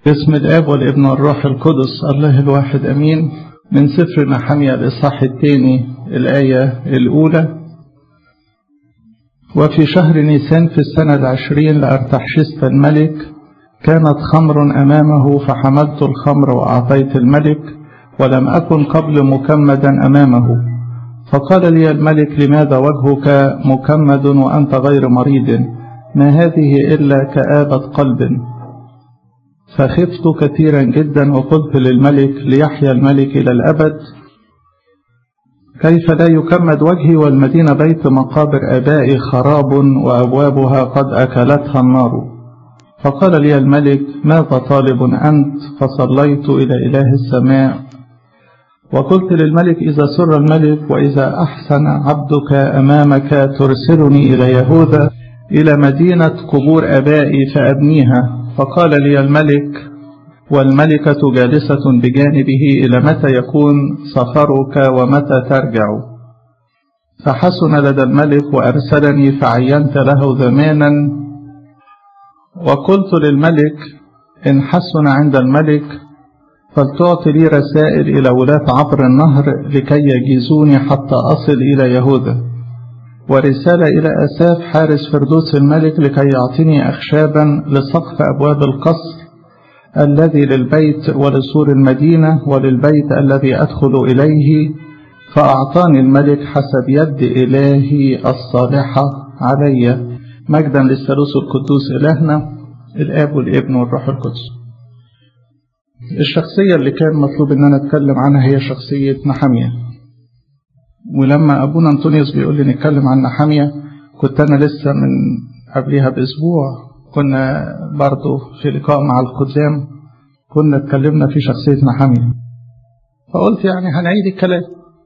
باسم الآب والابن والروح القدس الله الواحد أمين من سفر نحمية الإصحاح الثاني الآية الأولى وفي شهر نيسان في السنة العشرين لأرتحشست الملك كانت خمر أمامه فحملت الخمر وأعطيت الملك ولم أكن قبل مكمدا أمامه فقال لي الملك لماذا وجهك مكمد وأنت غير مريض ما هذه إلا كآبة قلب فخفت كثيرا جدا وقلت للملك ليحيا الملك إلى الأبد كيف لا يكمد وجهي والمدينة بيت مقابر آبائي خراب وأبوابها قد أكلتها النار فقال لي الملك ماذا طالب أنت فصليت إلى إله السماء وقلت للملك إذا سر الملك وإذا أحسن عبدك أمامك ترسلني إلى يهوذا إلى مدينة قبور آبائي فأبنيها فقال لي الملك والملكة جالسة بجانبه إلى متى يكون سفرك ومتى ترجع فحسن لدى الملك وأرسلني فعينت له زمانا وقلت للملك إن حسن عند الملك فلتعطي لي رسائل إلى ولاة عبر النهر لكي يجيزوني حتى أصل إلى يهوذا ورسالة إلى أساف حارس فردوس الملك لكي يعطيني أخشابا لسقف أبواب القصر الذي للبيت ولسور المدينة وللبيت الذي أدخل إليه فأعطاني الملك حسب يد إلهي الصالحة علي مجدا للثالوث القدوس إلهنا الآب والابن والروح القدس الشخصية اللي كان مطلوب ان انا اتكلم عنها هي شخصية نحمية ولما ابونا انطونيوس بيقول لي نتكلم عن نحمية كنت انا لسه من قبلها باسبوع كنا برضو في لقاء مع القدام كنا اتكلمنا في شخصية نحمية فقلت يعني هنعيد الكلام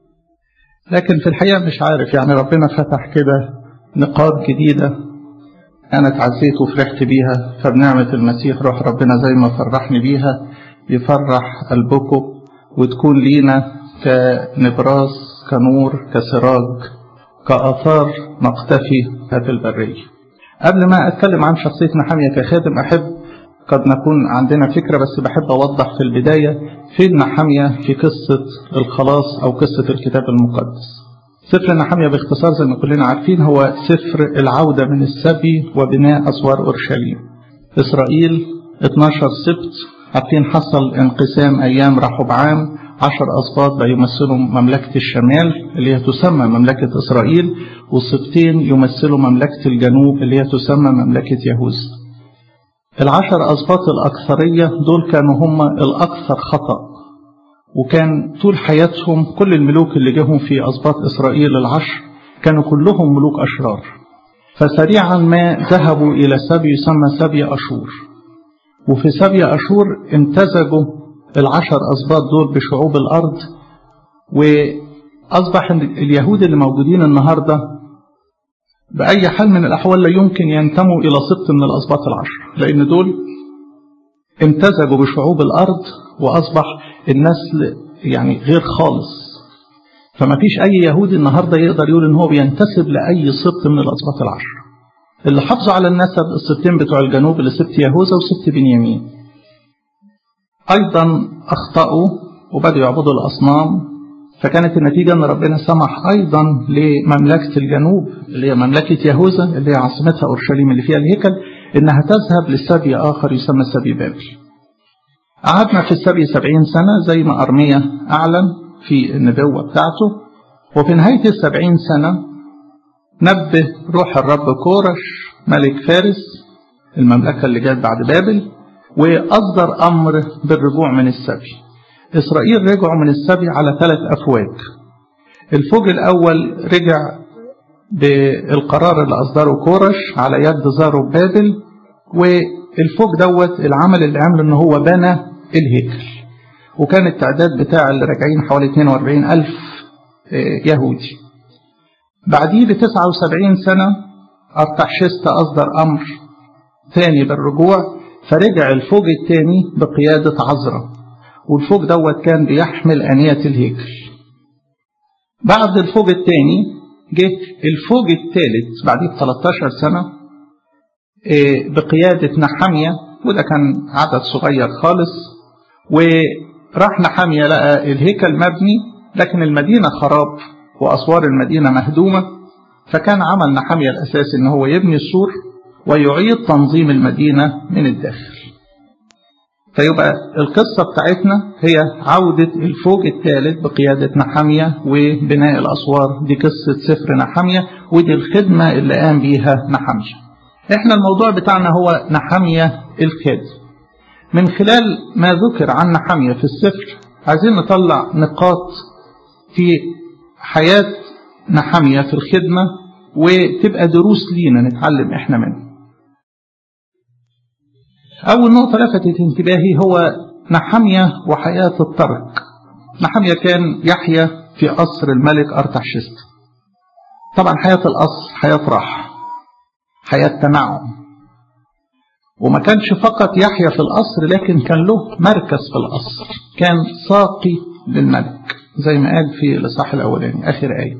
لكن في الحقيقة مش عارف يعني ربنا فتح كده نقاط جديدة أنا اتعزيت وفرحت بيها فبنعمة المسيح روح ربنا زي ما فرحني بيها يفرح قلبكم وتكون لينا كنبراس كنور كسراج كآثار نقتفي في البرية قبل ما أتكلم عن شخصية نحامية كخادم أحب قد نكون عندنا فكرة بس بحب أوضح في البداية فين نحامية في قصة الخلاص أو قصة الكتاب المقدس سفر نحامية باختصار زي ما كلنا عارفين هو سفر العودة من السبي وبناء أسوار أورشليم إسرائيل 12 سبت عارفين حصل انقسام أيام رحبعام عشر أسباط بيمثلوا مملكة الشمال اللي هي تسمى مملكة إسرائيل والسبتين يمثلوا مملكة الجنوب اللي هي تسمى مملكة يهوذا العشر أسباط الأكثرية دول كانوا هم الأكثر خطأ وكان طول حياتهم كل الملوك اللي جاهم في أسباط إسرائيل العشر كانوا كلهم ملوك أشرار فسريعا ما ذهبوا إلى سبي يسمى سبي أشور وفي سبي أشور امتزجوا العشر أسباط دول بشعوب الأرض وأصبح اليهود اللي موجودين النهاردة بأي حال من الأحوال لا يمكن ينتموا إلى سبط من الأسباط العشر لأن دول امتزجوا بشعوب الأرض وأصبح النسل يعني غير خالص فما فيش أي يهودي النهاردة يقدر يقول إن هو بينتسب لأي سبط من الأسباط العشر اللي حافظوا على النسب السبتين بتوع الجنوب اللي سبت يهوذا وسبت بنيامين أيضا أخطأوا وبدأوا يعبدوا الأصنام فكانت النتيجة أن ربنا سمح أيضا لمملكة الجنوب اللي هي مملكة يهوذا اللي هي عاصمتها أورشليم اللي فيها الهيكل إنها تذهب لسبي آخر يسمى سبي بابل قعدنا في السبي سبعين سنة زي ما أرمية أعلن في النبوة بتاعته وفي نهاية السبعين سنة نبه روح الرب كورش ملك فارس المملكة اللي جت بعد بابل وأصدر أمر بالرجوع من السبي إسرائيل رجعوا من السبي على ثلاث أفواج الفوج الأول رجع بالقرار اللي أصدره كورش على يد زارو بابل والفوج دوت العمل اللي عمله إن هو بنى الهيكل وكان التعداد بتاع اللي راجعين حوالي 42 ألف يهودي بعديه ب 79 سنة أرتحشست أصدر أمر ثاني بالرجوع فرجع الفوج الثاني بقيادة عزرا والفوج دوت كان بيحمل أنية الهيكل بعد الفوج الثاني جه الفوج الثالث بعديه ب 13 سنة بقيادة نحمية وده كان عدد صغير خالص وراح نحامية لقى الهيكل مبني لكن المدينة خراب وأسوار المدينة مهدومة فكان عمل نحامية الأساسي إن هو يبني السور ويعيد تنظيم المدينة من الداخل فيبقى القصة بتاعتنا هي عودة الفوج الثالث بقيادة نحامية وبناء الأسوار دي قصة سفر نحامية ودي الخدمة اللي قام بيها نحامية احنا الموضوع بتاعنا هو نحامية الخادم من خلال ما ذكر عن نحامية في السفر عايزين نطلع نقاط في حياة نحامية في الخدمة وتبقى دروس لينا نتعلم احنا منها أول نقطة لفتت انتباهي هو نحمية وحياة الترك نحمية كان يحيا في قصر الملك أرتحشست طبعا حياة القصر حياة راحة حياة تنعم وما كانش فقط يحيا في القصر لكن كان له مركز في القصر كان ساقي للملك زي ما قال في الإصحاح الأولاني آخر آية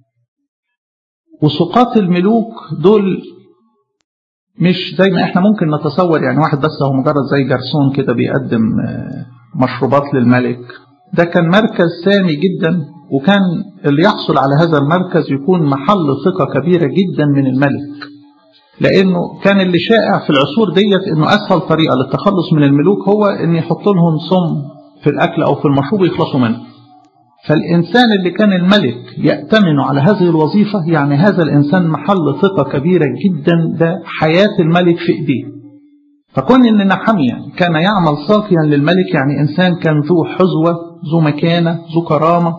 وسقاط الملوك دول مش زي ما احنا ممكن نتصور يعني واحد بس هو مجرد زي جرسون كده بيقدم مشروبات للملك ده كان مركز سامي جدا وكان اللي يحصل على هذا المركز يكون محل ثقة كبيرة جدا من الملك لأنه كان اللي شائع في العصور ديت أنه أسهل طريقة للتخلص من الملوك هو أن يحط لهم سم في الأكل أو في المشروب يخلصوا منه فالإنسان اللي كان الملك يأتمن على هذه الوظيفة يعني هذا الإنسان محل ثقة كبيرة جدا ده حياة الملك في إيديه فكون إن نحمية كان يعمل صافيا للملك يعني إنسان كان ذو حزوة ذو مكانة ذو كرامة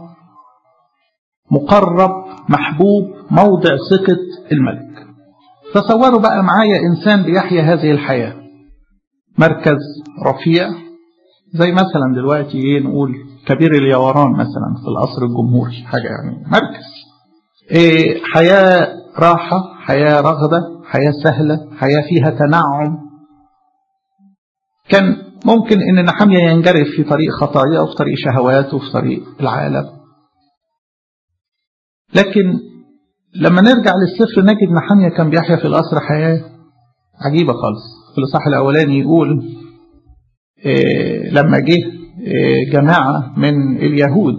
مقرب محبوب موضع ثقة الملك تصوروا بقى معايا إنسان بيحيا هذه الحياة مركز رفيع زي مثلا دلوقتي ايه نقول كبير اليوران مثلا في القصر الجمهوري حاجة يعني مركز إيه حياة راحة حياة رغبة حياة سهلة حياة فيها تنعم كان ممكن ان نحمية ينجرف في طريق خطايا وفي طريق شهوات وفي طريق العالم لكن لما نرجع للسفر نجد نحمية كان بيحيا في القصر حياة عجيبة خالص في الإصحاح الأولاني يقول إيه لما جه إيه جماعة من اليهود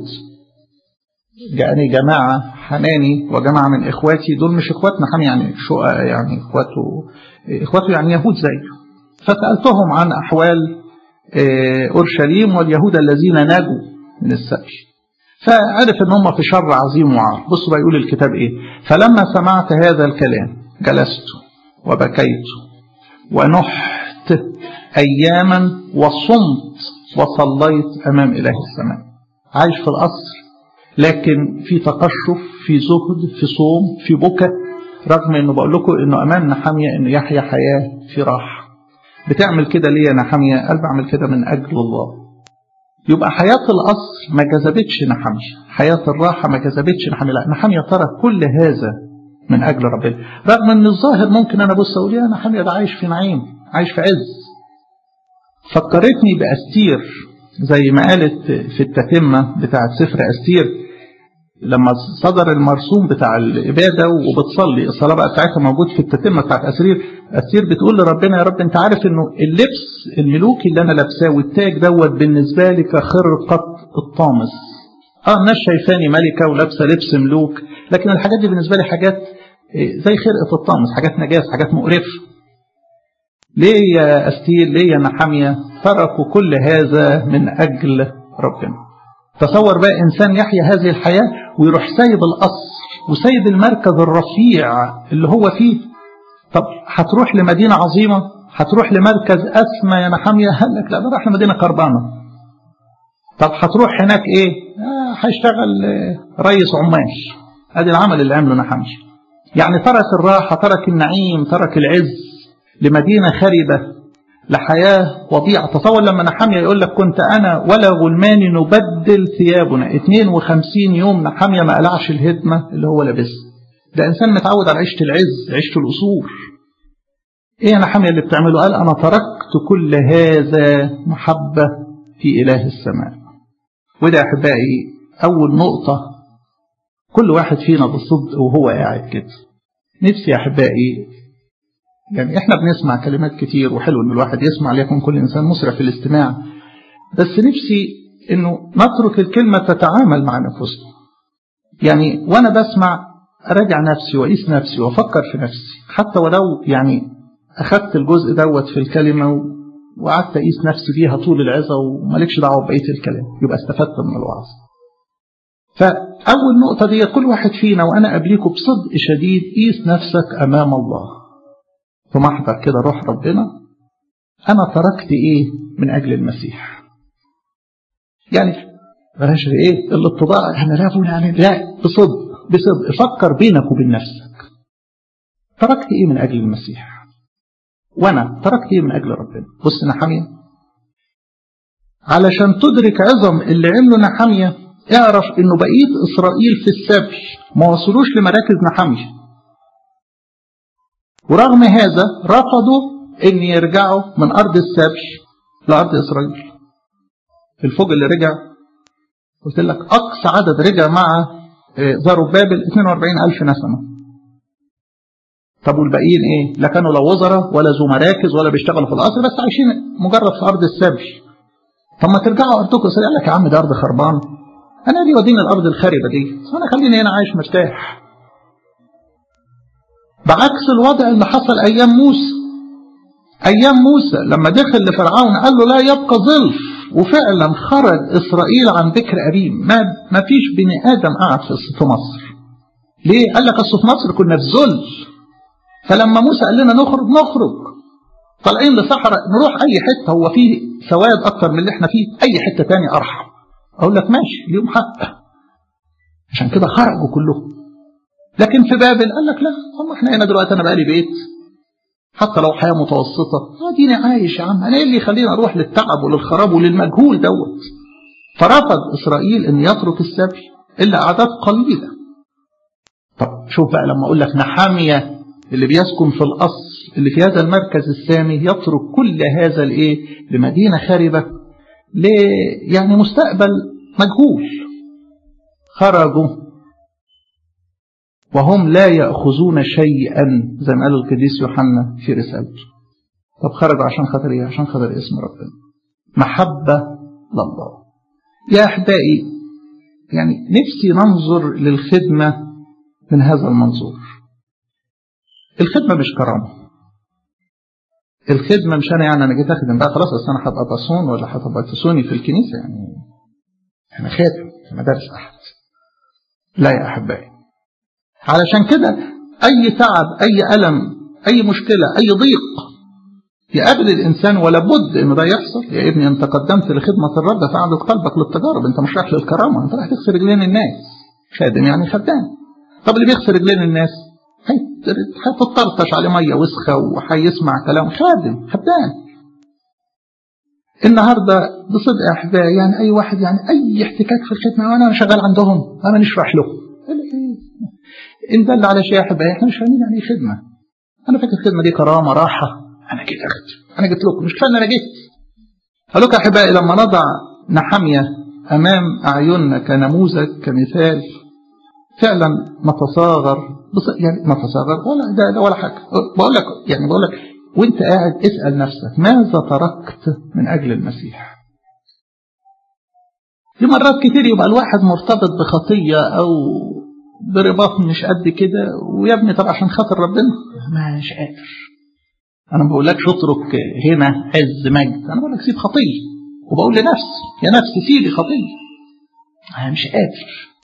جاءني جماعة حناني وجماعة من إخواتي دول مش إخواتنا حم يعني شقق يعني إخواته إخواته يعني يهود زيه فسألتهم عن أحوال إيه أورشليم واليهود الذين نجوا من السبي فعرف ان هم في شر عظيم وعار بصوا بقى يقول الكتاب ايه فلما سمعت هذا الكلام جلست وبكيت ونحت أياما وصمت وصليت أمام إله السماء عايش في القصر لكن في تقشف في زهد في صوم في بكى رغم انه بقول لكم انه امان نحاميه انه يحيا حياه في راحه بتعمل كده ليه يا نحاميه قال بعمل كده من اجل الله يبقى حياه القصر ما جذبتش نحاميه حياه الراحه ما جذبتش نحاميه لا نحاميه ترك كل هذا من اجل ربنا رغم ان الظاهر ممكن انا ابص اقول يا نحاميه ده عايش في نعيم عايش في عز فكرتني بأستير زي ما قالت في التتمة بتاعة سفر أستير لما صدر المرسوم بتاع الإبادة وبتصلي الصلاة بقى بتاعتها موجود في التتمة بتاعت أستير أستير بتقول لربنا يا رب أنت عارف إنه اللبس الملوكي اللي أنا لابساه والتاج دوت بالنسبة لي كخرقة الطامس اه الناس شايفاني ملكة ولابسة لبس ملوك لكن الحاجات دي بالنسبة لي حاجات زي خرقة الطامس حاجات نجاس حاجات مقرفة ليه يا أستير ليه يا نحمية تركوا كل هذا من أجل ربنا تصور بقى إنسان يحيا هذه الحياة ويروح سايب القصر وسايب المركز الرفيع اللي هو فيه طب هتروح لمدينة عظيمة هتروح لمركز أسمى يا نحمية قال لك لا ده راح لمدينة خربانة طب هتروح هناك ايه آه هيشتغل رئيس عمال ادي العمل اللي عمله نحمية يعني ترك الراحة ترك النعيم ترك العز لمدينة خربة لحياة وضيعة تصور لما نحمية يقول لك كنت أنا ولا غلمان نبدل ثيابنا 52 يوم نحمية ما قلعش الهدمة اللي هو لابسها ده إنسان متعود على عيشة العز عيشة الأصول إيه يا نحمية اللي بتعمله قال أنا تركت كل هذا محبة في إله السماء وده يا أحبائي أول نقطة كل واحد فينا بالصدق وهو قاعد كده نفسي يا أحبائي يعني احنا بنسمع كلمات كتير وحلو ان الواحد يسمع ليكن كل انسان مسرع في الاستماع بس نفسي انه نترك الكلمة تتعامل مع نفوسنا يعني وانا بسمع اراجع نفسي واقيس نفسي وافكر في نفسي حتى ولو يعني اخدت الجزء دوت في الكلمة وقعدت اقيس نفسي بيها طول العظة ومالكش دعوة بقية الكلام يبقى استفدت من الوعظ فأول نقطة دي كل واحد فينا وأنا قبليكم بصدق شديد قيس نفسك أمام الله في محضر كده روح ربنا أنا تركت إيه من أجل المسيح يعني بلاش إيه الاتضاع احنا لا فونا يعني لا بصدق بصدق فكر بينك وبين نفسك تركت إيه من أجل المسيح وأنا تركت إيه من أجل ربنا بص نحمية علشان تدرك عظم اللي عمله نحمية اعرف انه بقية اسرائيل في السبي ما وصلوش لمراكز نحمية ورغم هذا رفضوا ان يرجعوا من ارض السبي لارض اسرائيل الفوج اللي رجع قلت لك اقصى عدد رجع مع زروبابل 42 الف نسمة طب والباقيين ايه لا كانوا لا وزراء ولا ذو مراكز ولا بيشتغلوا في القصر بس عايشين مجرد في ارض السبي طب ما ترجعوا ارضكم قال لك يا عم ده ارض خربان انا ليه وديني الارض الخاربه دي انا خليني هنا عايش مرتاح بعكس الوضع اللي حصل ايام موسى ايام موسى لما دخل لفرعون قال له لا يبقى ظلف وفعلا خرج اسرائيل عن بكر ابيم ما ما فيش بني ادم قعد في مصر ليه قال لك اصل في مصر كنا في ذل فلما موسى قال لنا نخرج نخرج طالعين لصحراء نروح اي حته هو فيه سواد اكتر من اللي احنا فيه اي حته تاني ارحم اقول لك ماشي ليهم حق عشان كده خرجوا كلهم لكن في بابل قال لك لا هم احنا هنا دلوقتي انا بقالي بيت حتى لو حياه متوسطه اديني عايش يا عم انا ايه اللي يخليني اروح للتعب وللخراب وللمجهول دوت فرفض اسرائيل ان يترك السبي الا اعداد قليله طب شوف بقى لما اقول لك نحاميه اللي بيسكن في الاصل اللي في هذا المركز السامي يترك كل هذا الايه لمدينه خاربه ل يعني مستقبل مجهول خرجوا وهم لا يأخذون شيئا زي ما قال القديس يوحنا في رسالته طب خرجوا عشان خاطر ايه عشان خاطر اسم ربنا محبة لله يا أحبائي يعني نفسي ننظر للخدمة من هذا المنظور الخدمة مش كرامة الخدمة مش أنا يعني أنا جيت أخدم بقى خلاص أصل أنا هبقى بصون ولا هتبقى تصوني في الكنيسة يعني أنا خادم في مدارس أحد لا يا أحبائي علشان كده أي تعب أي ألم أي مشكلة أي ضيق يقابل الإنسان ولا بد إن ده يحصل يا ابني أنت قدمت لخدمة الرب فعدت قلبك للتجارب أنت مش رايح للكرامة أنت رايح تغسل رجلين الناس خادم يعني خدام طب اللي بيغسل رجلين الناس هتطرطش عليه ميه وسخه وهيسمع كلام خادم خدام النهارده بصدق يا احبائي يعني اي واحد يعني اي احتكاك في الخدمه وانا شغال عندهم انا مش رايح له ان دل على شيء يا احبائي احنا مش فاهمين يعني ايه خدمه انا فاكر الخدمه دي كرامه راحه انا جيت اخدم انا جيت لكم مش كفايه ان انا جيت قال لكم يا احبائي لما نضع نحميه امام اعيننا كنموذج كمثال فعلا نتصاغر بص يعني نتصاغر ولا ده, ده ولا حاجه بقول لك يعني بقول لك وانت قاعد اسال نفسك ماذا تركت من اجل المسيح في مرات كتير يبقى الواحد مرتبط بخطيه او برباط مش قد كده ويا ابني طب عشان خاطر ربنا مش قادر انا ما بقولكش اترك هنا عز مجد انا بقول لك سيب خطيه وبقول لنفسي يا نفسي سيبي خطيه انا مش قادر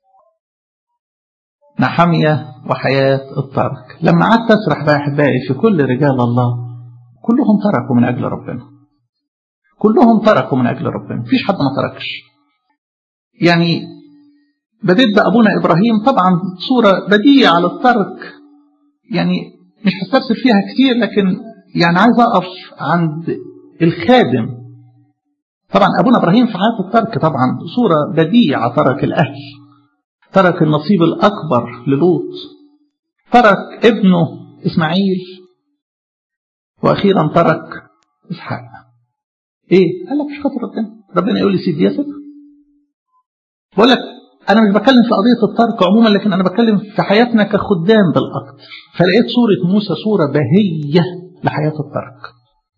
نحمية وحياة الترك لما قعدت أسرح بقى أحبائي في كل رجال الله كلهم تركوا من أجل ربنا كلهم تركوا من أجل ربنا مفيش حد ما تركش يعني بديت بأبونا إبراهيم طبعا صورة بديعة على الترك يعني مش هستفسر فيها كتير لكن يعني عايز أقف عند الخادم طبعا أبونا إبراهيم في حياة الترك طبعا صورة بديعة ترك الأهل ترك النصيب الأكبر للوط ترك ابنه إسماعيل وأخيرا ترك إسحاق إيه؟ قال لك مش خاطر ربنا ربنا يقول لي سيب ياسر بقول لك أنا مش بتكلم في قضية الترك عموما لكن أنا بتكلم في حياتنا كخدام بالأكثر فلقيت صورة موسى صورة بهية لحياة الترك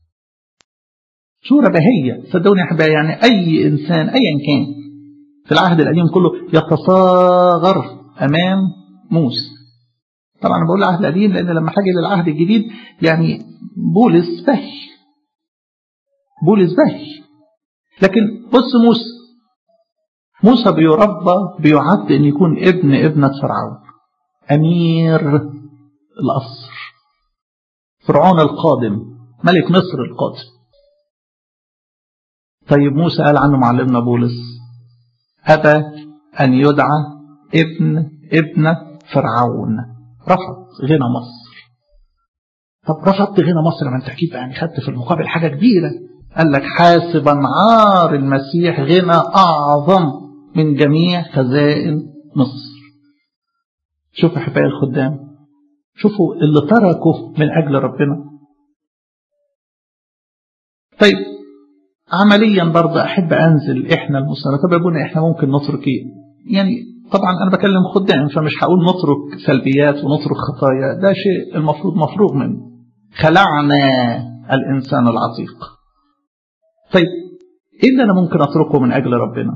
صورة بهية صدقوني يا أحبائي يعني أي إنسان أيا كان في العهد القديم كله يتصاغر أمام موسى طبعا أنا بقول العهد القديم لأن لما حاجة للعهد الجديد يعني بولس بهي بولس بهي لكن بص موسى موسى بيربى بيعد ان يكون ابن ابنة فرعون امير القصر فرعون القادم ملك مصر القادم طيب موسى قال عنه معلمنا بولس أبى أن يدعى ابن ابن فرعون رفض غنى مصر طب رفضت غنى مصر ما انت اكيد يعني خدت في المقابل حاجة كبيرة قال لك حاسبا عار المسيح غنى أعظم من جميع خزائن مصر شوفوا أحبائي الخدام شوفوا اللي تركوا من أجل ربنا طيب عمليا برضه أحب أنزل إحنا المسلمين طب يا ابونا إحنا ممكن نترك إيه يعني طبعا أنا بكلم خدام فمش هقول نترك سلبيات ونترك خطايا ده شيء المفروض مفروغ منه خلعنا الإنسان العتيق طيب إيه اللي أنا ممكن أتركه من أجل ربنا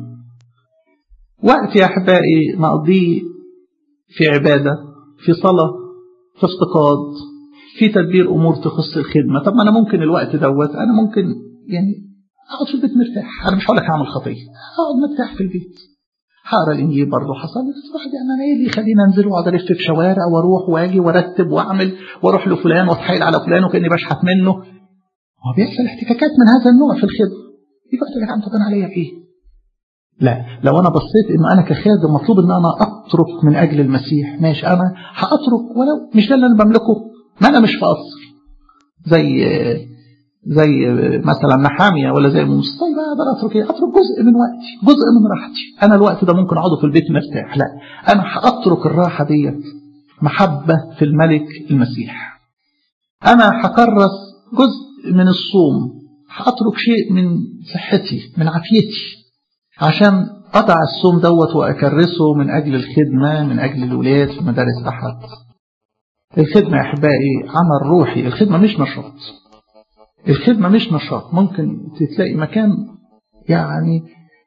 وقت يا أحبائي نقضيه في عبادة في صلاة في افتقاد في تدبير أمور تخص الخدمة طب ما أنا ممكن الوقت دوت أنا ممكن يعني أقعد في البيت مرتاح أنا مش هقول لك أعمل خطية أقعد مرتاح في البيت هقرا الانجيل برضه حصل بس الواحد يعني انا ايه اللي يخليني انزل واقعد الف في شوارع واروح واجي وارتب واعمل واروح لفلان واتحايل على فلان وكاني بشحت منه هو بيحصل احتكاكات من هذا النوع في الخدمه يبقى يا جدعان طب انا عليا بايه؟ لا لو انا بصيت ان انا كخادم مطلوب ان انا اترك من اجل المسيح ماشي انا هاترك ولو مش ده اللي انا بملكه ما انا مش في قصر زي زي مثلا نحامية ولا زي موسى طيب اقدر اترك ايه؟ اترك جزء من وقتي جزء من راحتي انا الوقت ده ممكن اقعده في البيت مرتاح لا انا هاترك الراحة ديت محبة في الملك المسيح انا هكرس جزء من الصوم هاترك شيء من صحتي من عافيتي عشان أضع الصوم دوت وأكرسه من أجل الخدمة من أجل الولاد في مدارس أحد الخدمة يا أحبائي عمل روحي الخدمة مش نشاط الخدمة مش نشاط ممكن تلاقي مكان يعني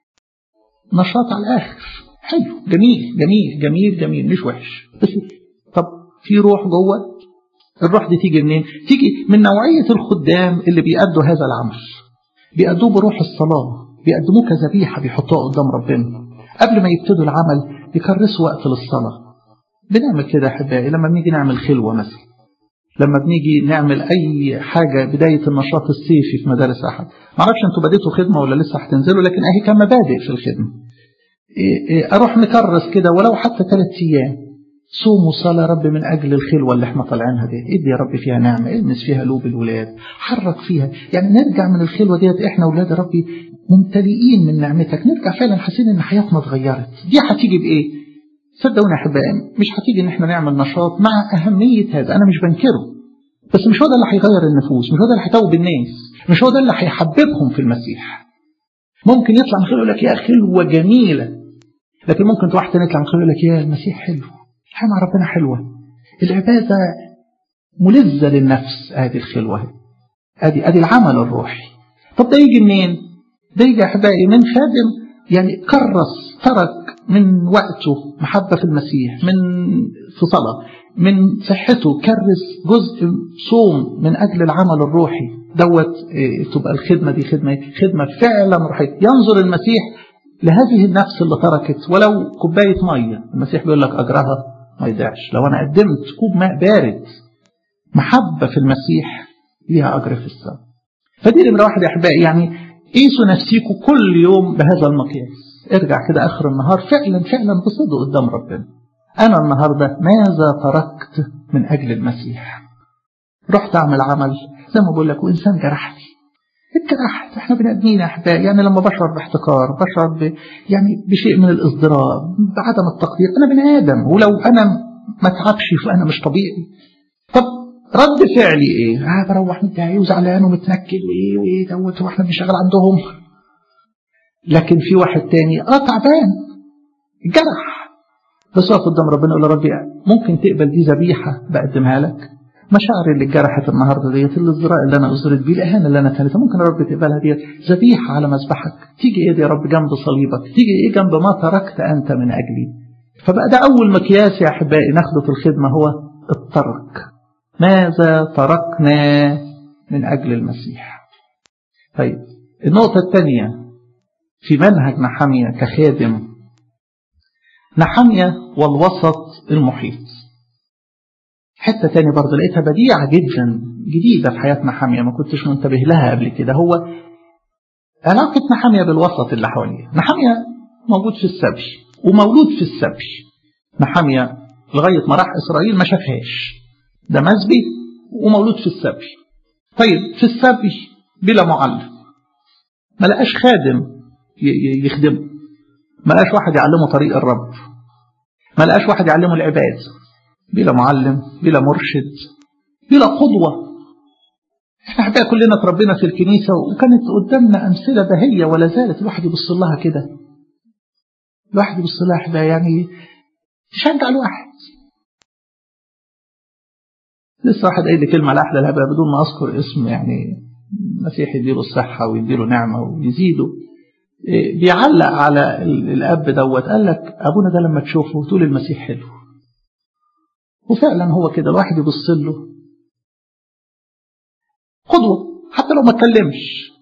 نشاط على الآخر حلو جميل جميل جميل جميل مش وحش بس طب في روح جوه الروح دي تيجي منين تيجي من نوعية الخدام اللي بيأدوا هذا العمل بيأدوه بروح الصلاة بيقدموه كذبيحة بيحطوها قدام ربنا قبل ما يبتدوا العمل يكرسوا وقت للصلاة بنعمل كده يا أحبائي لما بنيجي نعمل خلوة مثلا لما بنيجي نعمل أي حاجة بداية النشاط الصيفي في مدارس أحد معرفش أنتوا بديتوا خدمة ولا لسه هتنزلوا لكن أهي كان مبادئ في الخدمة أروح نكرس كده ولو حتى ثلاث أيام صوم وصلاة رب من أجل الخلوة اللي احنا طالعينها ديت ادي يا رب فيها نعمة المس فيها قلوب الولاد حرك فيها يعني نرجع من الخلوة ديت احنا ولاد يا ربي ممتلئين من نعمتك نرجع فعلا حاسين ان حياتنا اتغيرت دي هتيجي بايه صدقوني يا احبائي مش هتيجي ان احنا نعمل نشاط مع اهمية هذا انا مش بنكره بس مش هو ده اللي هيغير النفوس مش هو ده اللي هيتوب الناس مش هو ده اللي هيحببهم في المسيح ممكن يطلع من خلوه يقول لك يا خلوة جميلة لكن ممكن واحد تاني يطلع من خلوه يقول لك يا المسيح حلو الحياة مع ربنا حلوة العبادة ملذة للنفس ادي الخلوة ادي ادي العمل الروحي طب ده يجي منين ده يجي احبائي من خادم يعني كرس ترك من وقته محبة في المسيح من في صلاة من صحته كرس جزء صوم من أجل العمل الروحي دوت إيه تبقى الخدمة دي خدمة خدمة فعلا روحية ينظر المسيح لهذه النفس اللي تركت ولو كوباية مية المسيح بيقول لك أجرها ما يضيعش لو أنا قدمت كوب ماء بارد محبة في المسيح ليها أجر في السماء فدي نمرة واحد يا أحبائي يعني قيسوا نفسيكم كل يوم بهذا المقياس ارجع كده آخر النهار فعلا فعلا بصدق قدام ربنا أنا النهاردة ماذا تركت من أجل المسيح رحت أعمل عمل زي ما بقول لك وإنسان جرحني اتجرحت احنا بني ادمين يا احبائي يعني لما بشعر باحتقار بشعر ب... يعني بشيء من الاصدراب بعدم التقدير انا بني ادم ولو انا ما اتعبش فانا مش طبيعي طب رد فعلي ايه؟ اه بروح متضايق وزعلان ومتنكد وايه وايه دوت واحنا بنشتغل عندهم لكن في واحد تاني اه تعبان جرح بس واقف قدام ربنا يقول يا ربي ممكن تقبل دي ذبيحه بقدمها لك مشاعري اللي اتجرحت النهارده ديت الازدراء اللي انا ازرت بيه الاهانه اللي انا كانت ممكن يا رب تقبلها ديت ذبيحه على مذبحك تيجي ايه دي يا رب جنب صليبك تيجي ايه جنب ما تركت انت من اجلي فبقى ده اول مقياس يا احبائي ناخده في الخدمه هو الترك ماذا تركنا من اجل المسيح طيب النقطه الثانيه في منهج نحمية كخادم نحمية والوسط المحيط حتة تاني برضه لقيتها بديعة جدا جديدة في حياة نحمية ما كنتش منتبه لها قبل كده هو علاقة نحمية بالوسط اللي حواليه نحمية موجود في السبي ومولود في السبي نحمية لغاية ما راح إسرائيل ما شافهاش ده مسبي ومولود في السبي طيب في السبي بلا معلم ما لقاش خادم يخدمه ما لقاش واحد يعلمه طريق الرب ما لقاش واحد يعلمه العباد بلا معلم بلا مرشد بلا قدوة احنا حتى كلنا تربينا في الكنيسة وكانت قدامنا أمثلة بهية ولا زالت الواحد يبص لها كده الواحد يبص لها ده يعني تشجع الواحد لسه واحد قايل لي كلمة لأحلى الهبة بدون ما أذكر اسم يعني المسيح يديله الصحة ويديله نعمة ويزيده بيعلق على الأب دوت قال لك أبونا ده لما تشوفه تقول المسيح حلو وفعلا هو كده الواحد يبص له قدوة حتى لو ما اتكلمش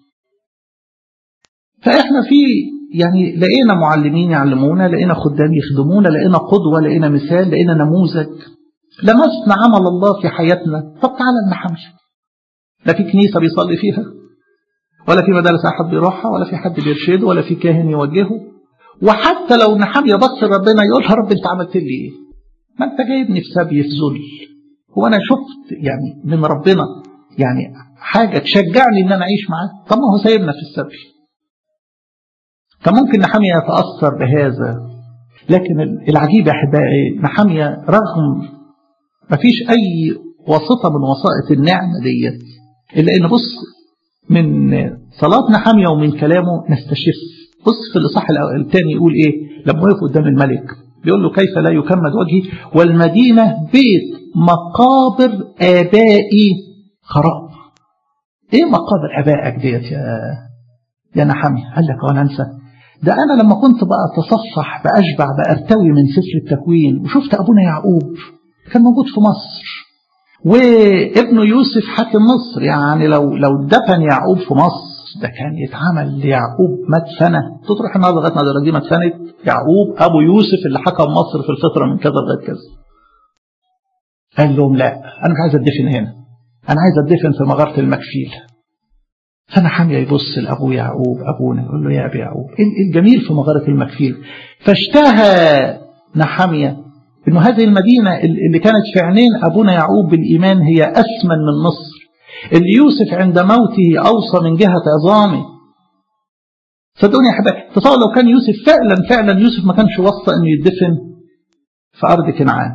فإحنا في يعني لقينا معلمين يعلمونا لقينا خدام يخدمونا لقينا قدوة لقينا مثال لقينا نموذج لمسنا عمل الله في حياتنا طب تعالى نحمل لا في كنيسة بيصلي فيها ولا في مدارس أحد بيروحها ولا في حد بيرشده ولا في كاهن يوجهه وحتى لو نحمية بص ربنا يقول يا رب انت عملت لي ايه ما انت جايبني في سبي في ذل هو انا شفت يعني من ربنا يعني حاجة تشجعني ان انا اعيش معاه طب ما هو سايبنا في السبي كان ممكن نحمية يتأثر بهذا لكن العجيب يا احبائي نحمية رغم ما فيش اي واسطة من وسائط النعمة ديت الا ان بص من صلاة نحمية ومن كلامه نستشف بص في الإصحاح الثاني يقول إيه لما وقف قدام الملك بيقول له كيف لا يكمد وجهي والمدينة بيت مقابر آبائي خراب إيه مقابر آبائك ديت يا يا نحمية قال لك وأنا أنسى ده أنا لما كنت بقى أتصفح بأشبع بأرتوي من سفر التكوين وشفت أبونا يعقوب كان موجود في مصر وابنه يوسف حاكم مصر يعني لو لو دفن يعقوب في مصر ده كان يتعمل ليعقوب مدفنة تروح النهارده لغايه ما دي مدفنة يعقوب ابو يوسف اللي حكم مصر في الفتره من كذا لغايه كذا قال لهم لا انا مش عايز اتدفن هنا انا عايز اتدفن في مغاره المكفيل فانا حامية يبص لابو يعقوب ابونا يقول له يا ابي يعقوب ايه الجميل في مغاره المكفيل فاشتهى نحميه انه هذه المدينة اللي كانت في عينين ابونا يعقوب بالايمان هي اثمن من مصر اللي يوسف عند موته اوصى من جهة عظامه صدقوني يا حبايبي تصور لو كان يوسف فعلا فعلا يوسف ما كانش وصى انه يدفن في ارض كنعان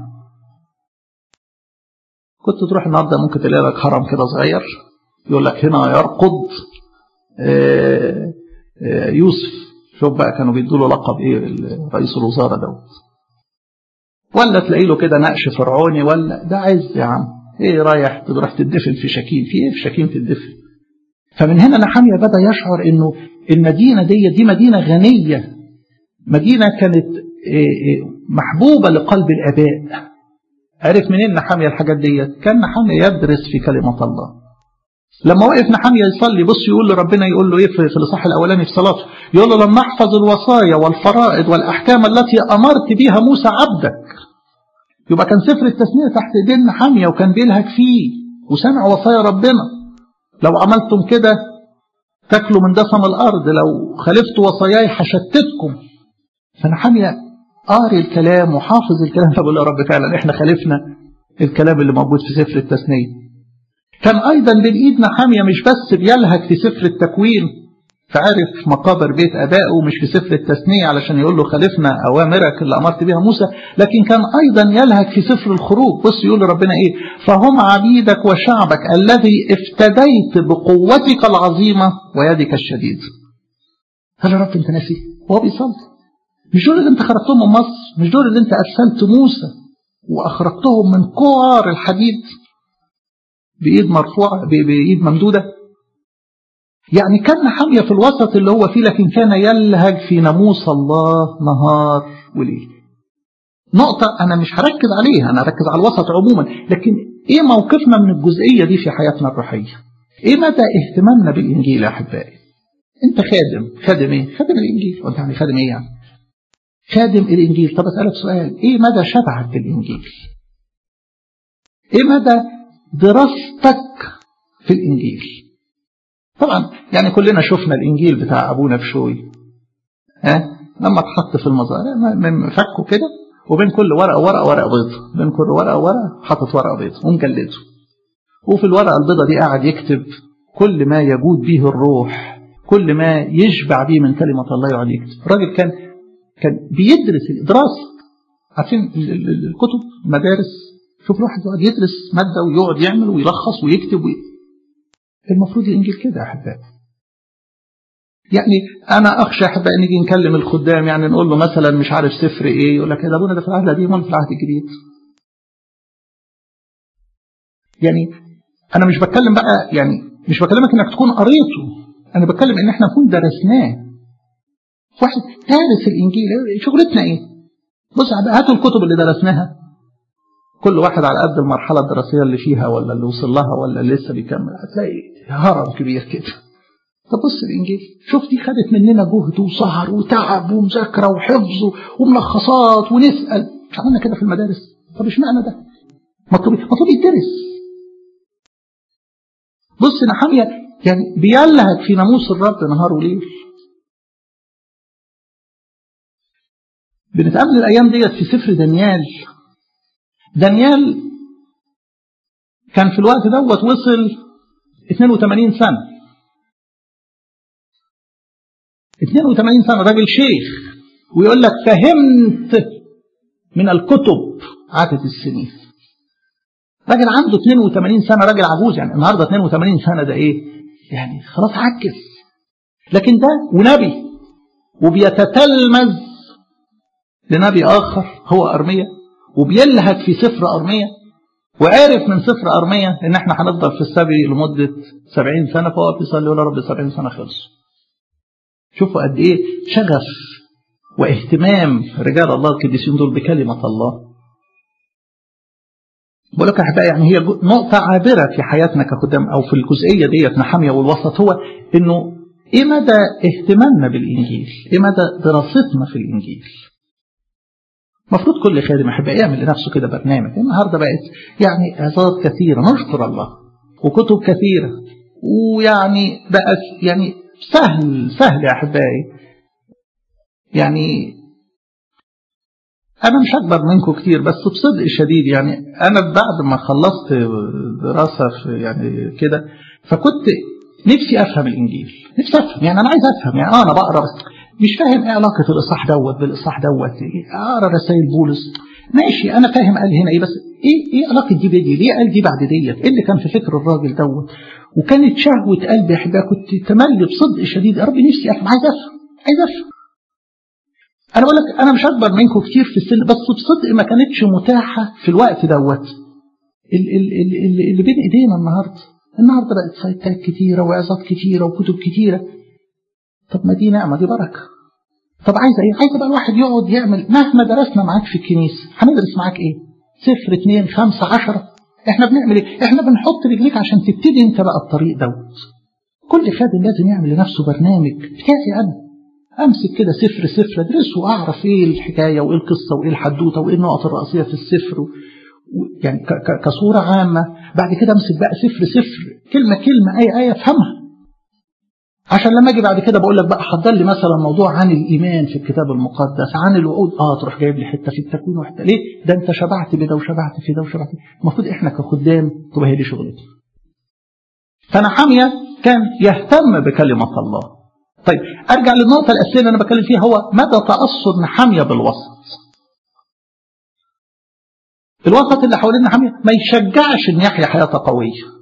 كنت تروح النهارده ممكن تلاقي لك هرم كده صغير يقول لك هنا يرقد يوسف شوف بقى كانوا بيدوا له لقب ايه رئيس الوزاره دوت ولا تلاقي له كده نقش فرعوني ولا ده عز يا عم ايه رايح تروح تدفن في شكيم في ايه في شكيم تدفن فمن هنا نحمية بدأ يشعر انه المدينة دي دي مدينة غنية مدينة كانت محبوبة لقلب الآباء عرف منين نحمية الحاجات دي كان نحمية يدرس في كلمة الله لما وقف نحمية يصلي بص يقول له ربنا يقول له ايه في الاصحاح الاولاني في صلاته يقول له لما احفظ الوصايا والفرائض والاحكام التي امرت بها موسى عبدك يبقى كان سفر التثنية تحت ايدين نحمية وكان بيلهج فيه وسمع وصايا ربنا لو عملتم كده تاكلوا من دسم الارض لو خالفتوا وصاياي حشتتكم فنحمية قاري الكلام وحافظ الكلام فبقول يا رب فعلا احنا خالفنا الكلام اللي موجود في سفر التثنية كان أيضا بالإيد نحامية مش بس بيلهج في سفر التكوين فعرف مقابر بيت أبائه مش في سفر التثنية علشان يقول له خالفنا أوامرك اللي أمرت بها موسى لكن كان أيضا يلهج في سفر الخروج بص يقول لربنا إيه فهم عبيدك وشعبك الذي افتديت بقوتك العظيمة ويدك الشديد قال يا رب أنت ناسي هو بيصلي مش دول اللي انت خرجتهم من مصر مش دول اللي انت ارسلت موسى واخرجتهم من كوار الحديد بايد مرفوعه بايد ممدوده يعني كان حامية في الوسط اللي هو فيه لكن كان يلهج في ناموس الله نهار وليل نقطة أنا مش هركز عليها أنا هركز على الوسط عموما لكن إيه موقفنا من الجزئية دي في حياتنا الروحية إيه مدى اهتمامنا بالإنجيل يا أحبائي أنت خادم خادم إيه خادم الإنجيل وأنت يعني خادم إيه يعني خادم الإنجيل طب أسألك سؤال إيه مدى شبعك بالإنجيل إيه مدى دراستك في الإنجيل طبعا يعني كلنا شفنا الإنجيل بتاع أبونا بشوي ها لما اتحط في المزار من فكه كده وبين كل ورقة ورقة ورقة بيض بين كل ورقة ورقة حاطط ورقة بيض ومجلده وفي الورقة البيضة دي قاعد يكتب كل ما يجود به الروح كل ما يشبع به من كلمة الله يقعد يكتب الراجل كان كان بيدرس الدراسة عارفين الكتب مدارس شوف الواحد يقعد يدرس مادة ويقعد يعمل ويلخص ويكتب وي... المفروض الإنجيل كده يا أحبائي يعني أنا أخشى أحبائي نيجي نكلم الخدام يعني نقول له مثلا مش عارف سفر إيه يقول لك يا أبونا ده في العهد القديم ولا في العهد الجديد يعني أنا مش بتكلم بقى يعني مش بكلمك إنك تكون قريته أنا بتكلم إن إحنا نكون درسناه واحد دارس الإنجيل شغلتنا إيه؟ بص هاتوا الكتب اللي درسناها كل واحد على قد المرحلة الدراسية اللي فيها ولا اللي وصل لها ولا اللي لسه بيكمل هتلاقي هرم كبير كده طب بص الإنجيل شوف دي خدت مننا جهد وسهر وتعب ومذاكرة وحفظ وملخصات ونسأل مش عملنا كده في المدارس طب اشمعنى ده؟ مطلوب مطلوب يدرس بص نحامية يعني بيلهج في ناموس الرب نهار وليل بنتقابل الأيام ديت في سفر دانيال دانيال كان في الوقت دوت وصل 82 سنة 82 سنة راجل شيخ ويقول لك فهمت من الكتب عدد السنين راجل عنده 82 سنة راجل عجوز يعني النهاردة 82 سنة ده ايه يعني خلاص عجز لكن ده ونبي وبيتتلمذ لنبي آخر هو أرمية وبيلهج في سفر أرمية وعرف من سفر أرمية إن إحنا هنفضل في السبي لمدة سبعين سنة فهو بيصلي يقول يا رب سبعين سنة خلصوا شوفوا قد إيه شغف واهتمام رجال الله القديسين دول بكلمة الله بقول لك أحبائي يعني هي نقطة عابرة في حياتنا كخدام أو في الجزئية ديت نحامية والوسط هو إنه إيه مدى اهتمامنا بالإنجيل؟ إيه مدى دراستنا في الإنجيل؟ المفروض كل خادم احبائي يعمل لنفسه كده برنامج النهارده بقت يعني عظات كثيره نشكر الله وكتب كثيره ويعني بقى يعني سهل سهل يا احبائي يعني انا مش اكبر منكم كتير بس بصدق شديد يعني انا بعد ما خلصت دراسه في يعني كده فكنت نفسي افهم الانجيل نفسي افهم يعني انا عايز افهم يعني اه انا بقرا بس مش فاهم ايه علاقة الإصحاح دوت بالإصحاح دوت أقرا رسائل بولس ماشي أنا فاهم قال هنا إيه بس إيه إيه علاقة دي بدي؟ ليه قال دي بعد ديت؟ إيه اللي كان في فكر الراجل دوت؟ وكانت شهوة قلبي يا أحبائي كنت تملي بصدق شديد يا رب نفسي أفهم عايز أفهم عايز أفهم أنا بقول لك أنا مش أكبر منكم كتير في السن بس بصدق ما كانتش متاحة في الوقت دوت اللي, اللي بين إيدينا النهاردة النهاردة بقت سايتات كتيرة وعظات كتيرة وكتب كتيرة طب ما دي نعمة دي بركة طب عايزة ايه عايزة بقى الواحد يقعد يعمل مهما درسنا معاك في الكنيسة هندرس معاك ايه صفر اتنين خمسة عشرة احنا بنعمل ايه احنا بنحط رجليك عشان تبتدي انت بقى الطريق دوت كل خادم لازم يعمل لنفسه برنامج بتاعي انا امسك كده سفر سفر ادرسه واعرف ايه الحكايه وايه القصه وايه الحدوته وايه النقط الرئيسيه في السفر و... يعني ك... ك... كصوره عامه بعد كده امسك بقى سفر سفر كلمه كلمه اي ايه افهمها عشان لما اجي بعد كده بقول لك بقى حضر لي مثلا موضوع عن الايمان في الكتاب المقدس عن الوعود اه تروح جايب لي حته في التكوين وحته ليه ده انت شبعت بده وشبعت في ده وشبعت المفروض احنا كخدام تبقى هي دي شغلتنا فانا حاميه كان يهتم بكلمه الله طيب ارجع للنقطه الاساسيه اللي انا بتكلم فيها هو مدى تاثر نحاميه بالوسط الوسط اللي حوالين نحاميه ما يشجعش ان يحيا حياه قويه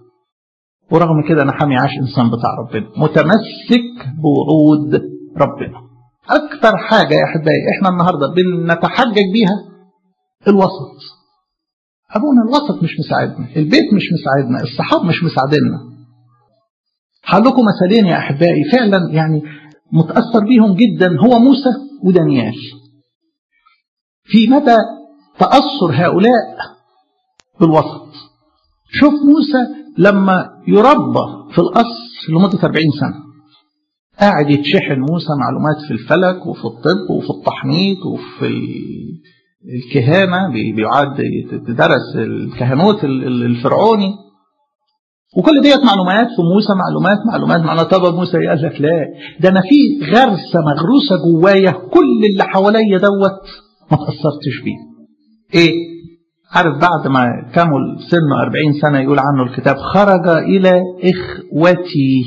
ورغم كده نحامي عاش إنسان بتاع ربنا متمسك بوعود ربنا أكثر حاجة يا أحبائي إحنا النهاردة بنتحجج بيها الوسط أبونا الوسط مش مساعدنا البيت مش مساعدنا الصحاب مش مساعدنا هقول مثالين يا أحبائي فعلا يعني متأثر بيهم جدا هو موسى ودانيال في مدى تأثر هؤلاء بالوسط شوف موسى لما يربى في القصر لمدة 40 سنة قاعد يتشحن موسى معلومات في الفلك وفي الطب وفي التحنيط وفي الكهانة بيعد درس الكهنوت الفرعوني وكل ديت معلومات في موسى معلومات معلومات معلومات طب موسى قال لك لا ده انا في غرسه مغروسه جوايا كل اللي حواليا دوت ما تاثرتش بيه. ايه؟ عارف بعد ما كمل سنه 40 سنه يقول عنه الكتاب خرج الى اخوته.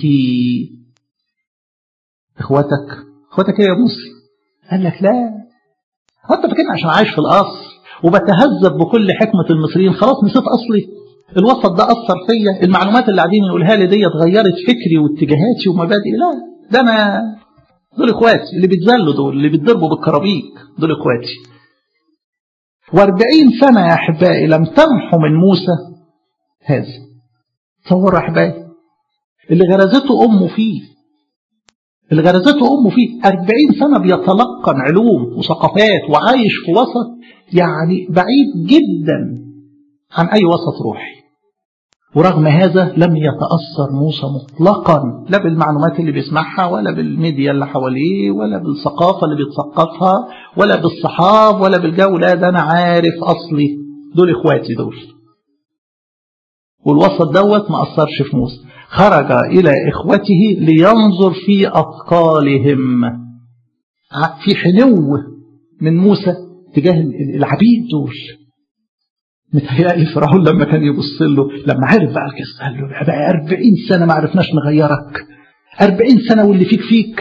اخواتك؟ اخواتك ايه يا موسى؟ قال لك لا هو انت فاكرني عشان عايش في القصر وبتهذب بكل حكمه المصريين خلاص نسيت اصلي الوسط ده اثر فيا المعلومات اللي قاعدين يقولها لي ديت غيرت فكري واتجاهاتي ومبادئي لا ده انا دول اخواتي اللي بيتذلوا دول اللي بيتضربوا بالكرابيك دول اخواتي واربعين سنة يا أحبائي لم تمحوا من موسى هذا تصور يا أحبائي اللي غرزته أمه فيه اللي غرزته أمه فيه أربعين سنة بيتلقن علوم وثقافات وعايش في وسط يعني بعيد جدا عن أي وسط روحي ورغم هذا لم يتأثر موسى مطلقا لا بالمعلومات اللي بيسمعها ولا بالميديا اللي حواليه ولا بالثقافة اللي بيتثقفها ولا بالصحاب ولا بالجو لا ده أنا عارف أصلي دول إخواتي دول والوسط دوت ما أثرش في موسى خرج إلى إخوته لينظر في أثقالهم في حنو من موسى تجاه العبيد دول متهيألي فرعون لما كان يبص له لما عرف بقى القصه قال له بقى 40 سنه ما عرفناش نغيرك 40 سنه واللي فيك فيك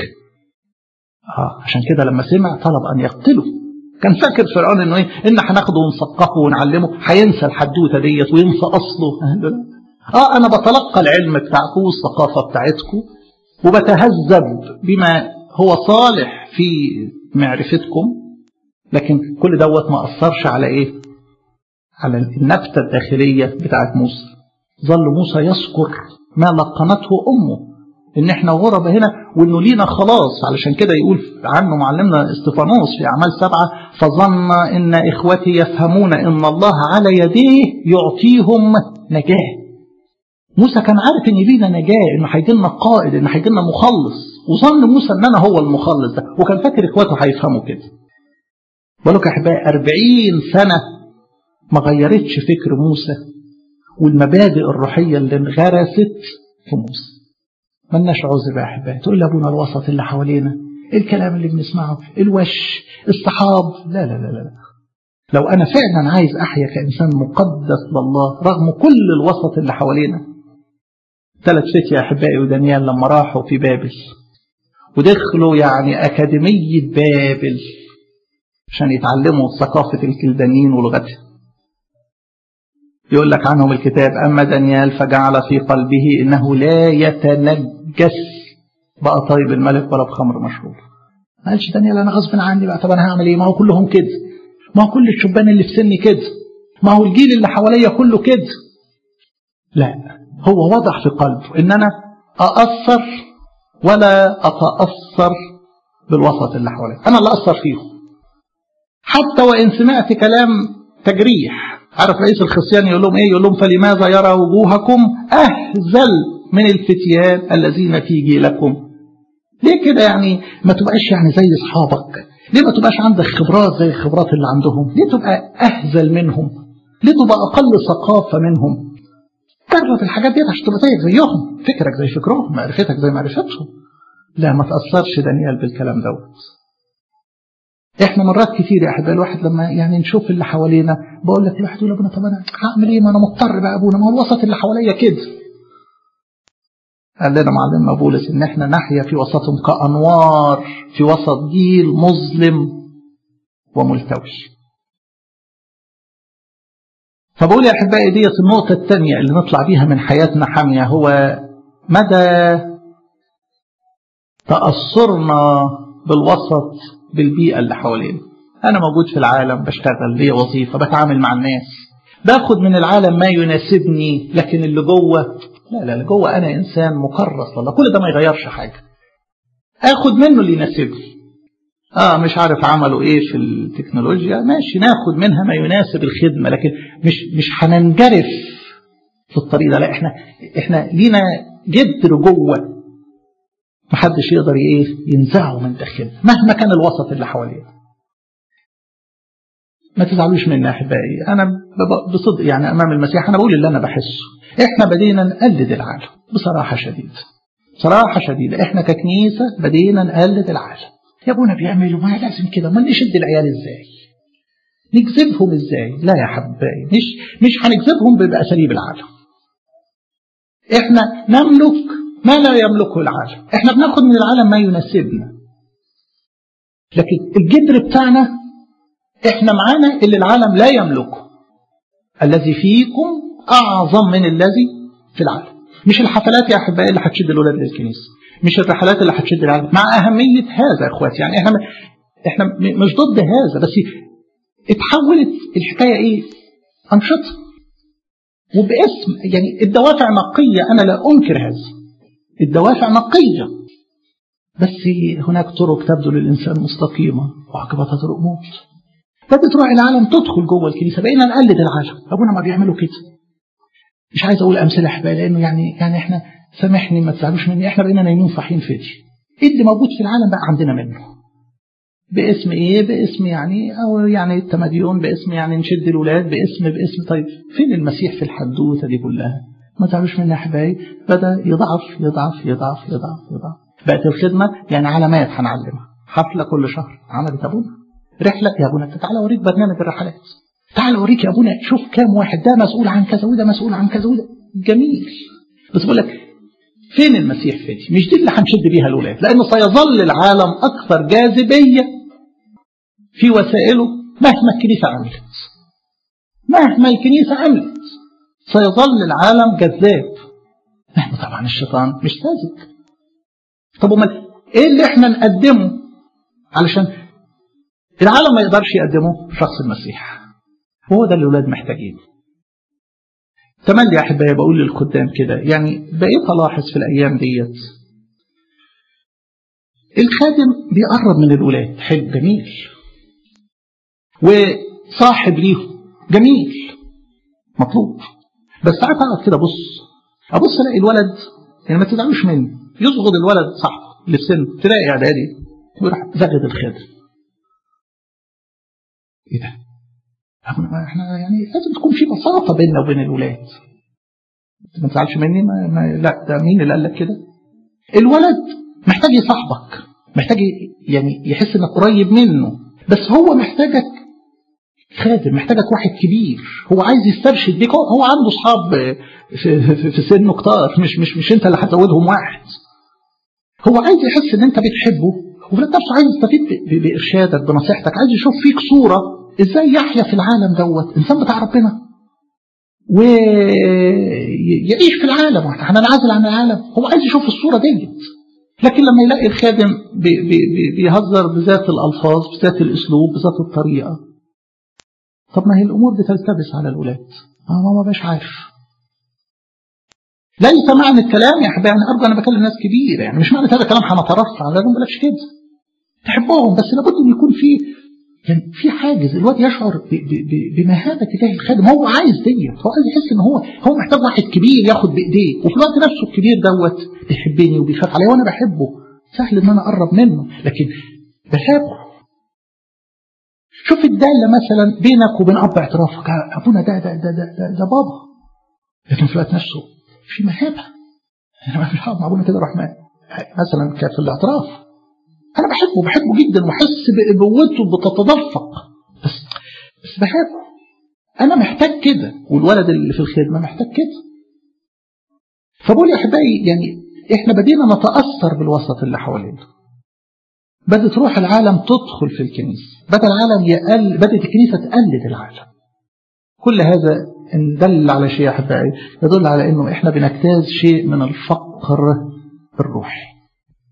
اه عشان كده لما سمع طلب ان يقتله كان فاكر فرعون انه ايه ان هناخده ونثقفه ونعلمه هينسى الحدوته ديت وينسى اصله اه انا بتلقى العلم بتاعكم والثقافه بتاعتكم وبتهذب بما هو صالح في معرفتكم لكن كل دوت ما اثرش على ايه على النبتة الداخلية بتاعت موسى ظل موسى يذكر ما لقنته أمه إن إحنا غربة هنا وإنه لينا خلاص علشان كده يقول عنه معلمنا استفانوس في أعمال سبعة فظن إن إخوتي يفهمون إن الله على يديه يعطيهم نجاة موسى كان عارف إن لينا نجاة إنه هيجي لنا قائد إنه هيجي لنا مخلص وظن موسى إن أنا هو المخلص ده وكان فاكر إخواته هيفهموا كده ولك أحبائي أربعين سنة ما غيرتش فكر موسى والمبادئ الروحية اللي انغرست في موسى ملناش عذر يا أحبائي تقول لي أبونا الوسط اللي حوالينا الكلام اللي بنسمعه الوش الصحاب لا لا لا لا لو أنا فعلا عايز أحيا كإنسان مقدس لله رغم كل الوسط اللي حوالينا ثلاث فتية يا أحبائي ودانيال لما راحوا في بابل ودخلوا يعني أكاديمية بابل عشان يتعلموا ثقافة الكلدانيين ولغتهم يقول لك عنهم الكتاب أما دانيال فجعل في قلبه إنه لا يتنجس بقى طيب الملك ولا بخمر مشروب ما قالش دانيال أنا غصب عني بقى طب أنا هعمل إيه ما هو كلهم كده ما هو كل الشبان اللي في سني كده ما هو الجيل اللي حواليا كله كده لا هو وضع في قلبه إن أنا أأثر ولا أتأثر بالوسط اللي حواليا أنا اللي أثر فيهم حتى وإن سمعت كلام تجريح عارف رئيس الخصيان يقول لهم ايه يقول لهم فلماذا يرى وجوهكم اهزل من الفتيان الذين في جيلكم ليه كده يعني ما تبقاش يعني زي اصحابك ليه ما تبقاش عندك خبرات زي الخبرات اللي عندهم ليه تبقى اهزل منهم ليه تبقى اقل ثقافه منهم جرب الحاجات دي عشان تبقى زيك زيهم فكرك زي فكرهم معرفتك زي معرفتهم لا ما تاثرش دانيال بالكلام دوت احنا مرات كتير يا احبائي الواحد لما يعني نشوف اللي حوالينا بقول لك الواحد يقول ابونا طب انا هعمل ايه ما انا مضطر بقى ابونا ما هو الوسط اللي حواليا كده قال لنا معلمنا بولس ان احنا نحيا في وسطهم كانوار في وسط جيل مظلم وملتوي فبقول يا احبائي ديت النقطه الثانيه اللي نطلع بيها من حياتنا حاميه هو مدى تاثرنا بالوسط بالبيئة اللي حوالينا أنا موجود في العالم بشتغل ليا وظيفة بتعامل مع الناس باخد من العالم ما يناسبني لكن اللي جوه لا لا اللي جوه أنا إنسان مكرس والله كل ده ما يغيرش حاجة آخد منه اللي يناسبني اه مش عارف عملوا ايه في التكنولوجيا ماشي ناخد منها ما يناسب الخدمة لكن مش مش هننجرف في الطريق ده لا احنا احنا لينا جدر جوه محدش يقدر ايه ينزعه من داخلنا مهما كان الوسط اللي حوالينا ما تزعلوش مني احبائي انا بصدق يعني امام المسيح انا بقول اللي انا بحسه احنا بدينا نقلد العالم بصراحه شديده صراحه شديده احنا ككنيسه بدينا نقلد العالم يا ابونا بيعملوا ما لازم كده ما نشد العيال ازاي نجذبهم ازاي لا يا حبايبي مش مش هنجذبهم باساليب العالم احنا نملك ما لا يملكه العالم احنا بناخد من العالم ما يناسبنا لكن الجدر بتاعنا احنا معانا اللي العالم لا يملكه الذي فيكم اعظم من الذي في العالم مش الحفلات يا احبائي اللي هتشد الاولاد للكنيسه مش الرحلات اللي هتشد العالم مع اهميه هذا يا اخواتي يعني احنا احنا مش ضد هذا بس اتحولت الحكايه ايه انشطه وباسم يعني الدوافع نقيه انا لا انكر هذا الدوافع نقيه بس هناك طرق تبدو للانسان مستقيمه وعقبتها طرق موت بدأت تروح العالم تدخل جوه الكنيسه بقينا نقلد العالم ابونا ما بيعملوا كده مش عايز اقول امثله احبائي لانه يعني يعني احنا سامحني ما تزعلوش مني احنا بقينا نايمين صاحيين فدي ايه اللي موجود في العالم بقى عندنا منه باسم ايه باسم يعني او يعني التمديون باسم يعني نشد الولاد باسم باسم طيب فين المسيح في الحدوته دي كلها ما تعرفش مني احبائي بدا يضعف يضعف يضعف يضعف يضعف بقت الخدمه يعني علامات هنعلمها حفله كل شهر عملت ابونا رحله يا ابونا تعالى اوريك برنامج الرحلات تعالى اوريك يا ابونا شوف كام واحد ده مسؤول عن كذا وده مسؤول عن كذا وده جميل بس بقول لك فين المسيح فادي مش دي اللي هنشد بيها الاولاد لانه سيظل العالم اكثر جاذبيه في وسائله مهما الكنيسه عملت مهما الكنيسه عملت سيظل العالم جذاب نحن طبعا الشيطان مش ساذج طب امال ايه اللي احنا نقدمه علشان العالم ما يقدرش يقدمه شخص المسيح هو ده اللي الولاد محتاجينه تملي يا احبائي بقول للخدام كده يعني بقيت الاحظ في الايام ديت الخادم بيقرب من الولاد حلو جميل وصاحب ليهم جميل مطلوب بس ساعات اقعد كده ابص ابص الاقي الولد يعني ما تزعلوش مني يصغد الولد صاحبه اللي في سن تلاقي اعدادي ويروح زغد الخادم ايه ده؟ احنا يعني لازم تكون في بساطه بيننا وبين الولاد ما تزعلش مني ما, ما لا ده مين اللي قال لك كده الولد محتاج يصاحبك محتاج يعني يحس انك قريب منه بس هو محتاجك خادم محتاجك واحد كبير هو عايز يسترشد بيك هو عنده اصحاب في, في, في سنه كتار مش مش مش انت اللي هتزودهم واحد هو عايز يحس ان انت بتحبه وفي نفسه عايز يستفيد بارشادك بنصيحتك عايز يشوف فيك صوره ازاي يحيا في العالم دوت انسان بتاع ربنا ويعيش في العالم احنا ننعزل عن العالم هو عايز يشوف الصوره ديت لكن لما يلاقي الخادم بي بي بيهزر بذات الالفاظ بذات الاسلوب بذات الطريقه طب ما هي الامور بتلتبس على الولاد هو ما بقاش عارف ليس معنى الكلام يا حبايبي انا ارجو انا بكلم ناس كبيره يعني مش معنى هذا الكلام هنترفع لا ما بلاش كده تحبهم بس لابد ان يكون في يعني في حاجز الواد يشعر بمهابه تجاه الخادم هو عايز ديت هو عايز يحس ان هو هو محتاج واحد كبير ياخد بايديه وفي الوقت نفسه الكبير دوت بيحبني وبيخاف عليا وانا بحبه سهل ان انا اقرب منه لكن بخافه شوف الدالة مثلا بينك وبين أب اعترافك أبونا ده ده ده ده, ده, ده بابا لكن في الوقت نفسه في مهابة أنا ما فيش حاجة مع أبونا كده أروح مثلا في الاعتراف أنا بحبه بحبه جدا وأحس بقوته بتتدفق بس بس بحبه أنا محتاج كده والولد اللي في الخدمة محتاج كده فبقول يا أحبائي يعني إحنا بدينا نتأثر بالوسط اللي حوالينا بدأت روح العالم تدخل في الكنيسة بدأ العالم يقل بدأت الكنيسة تقلد العالم كل هذا إن دل على شيء يا أحبائي يدل على إنه إحنا بنجتاز شيء من الفقر الروحي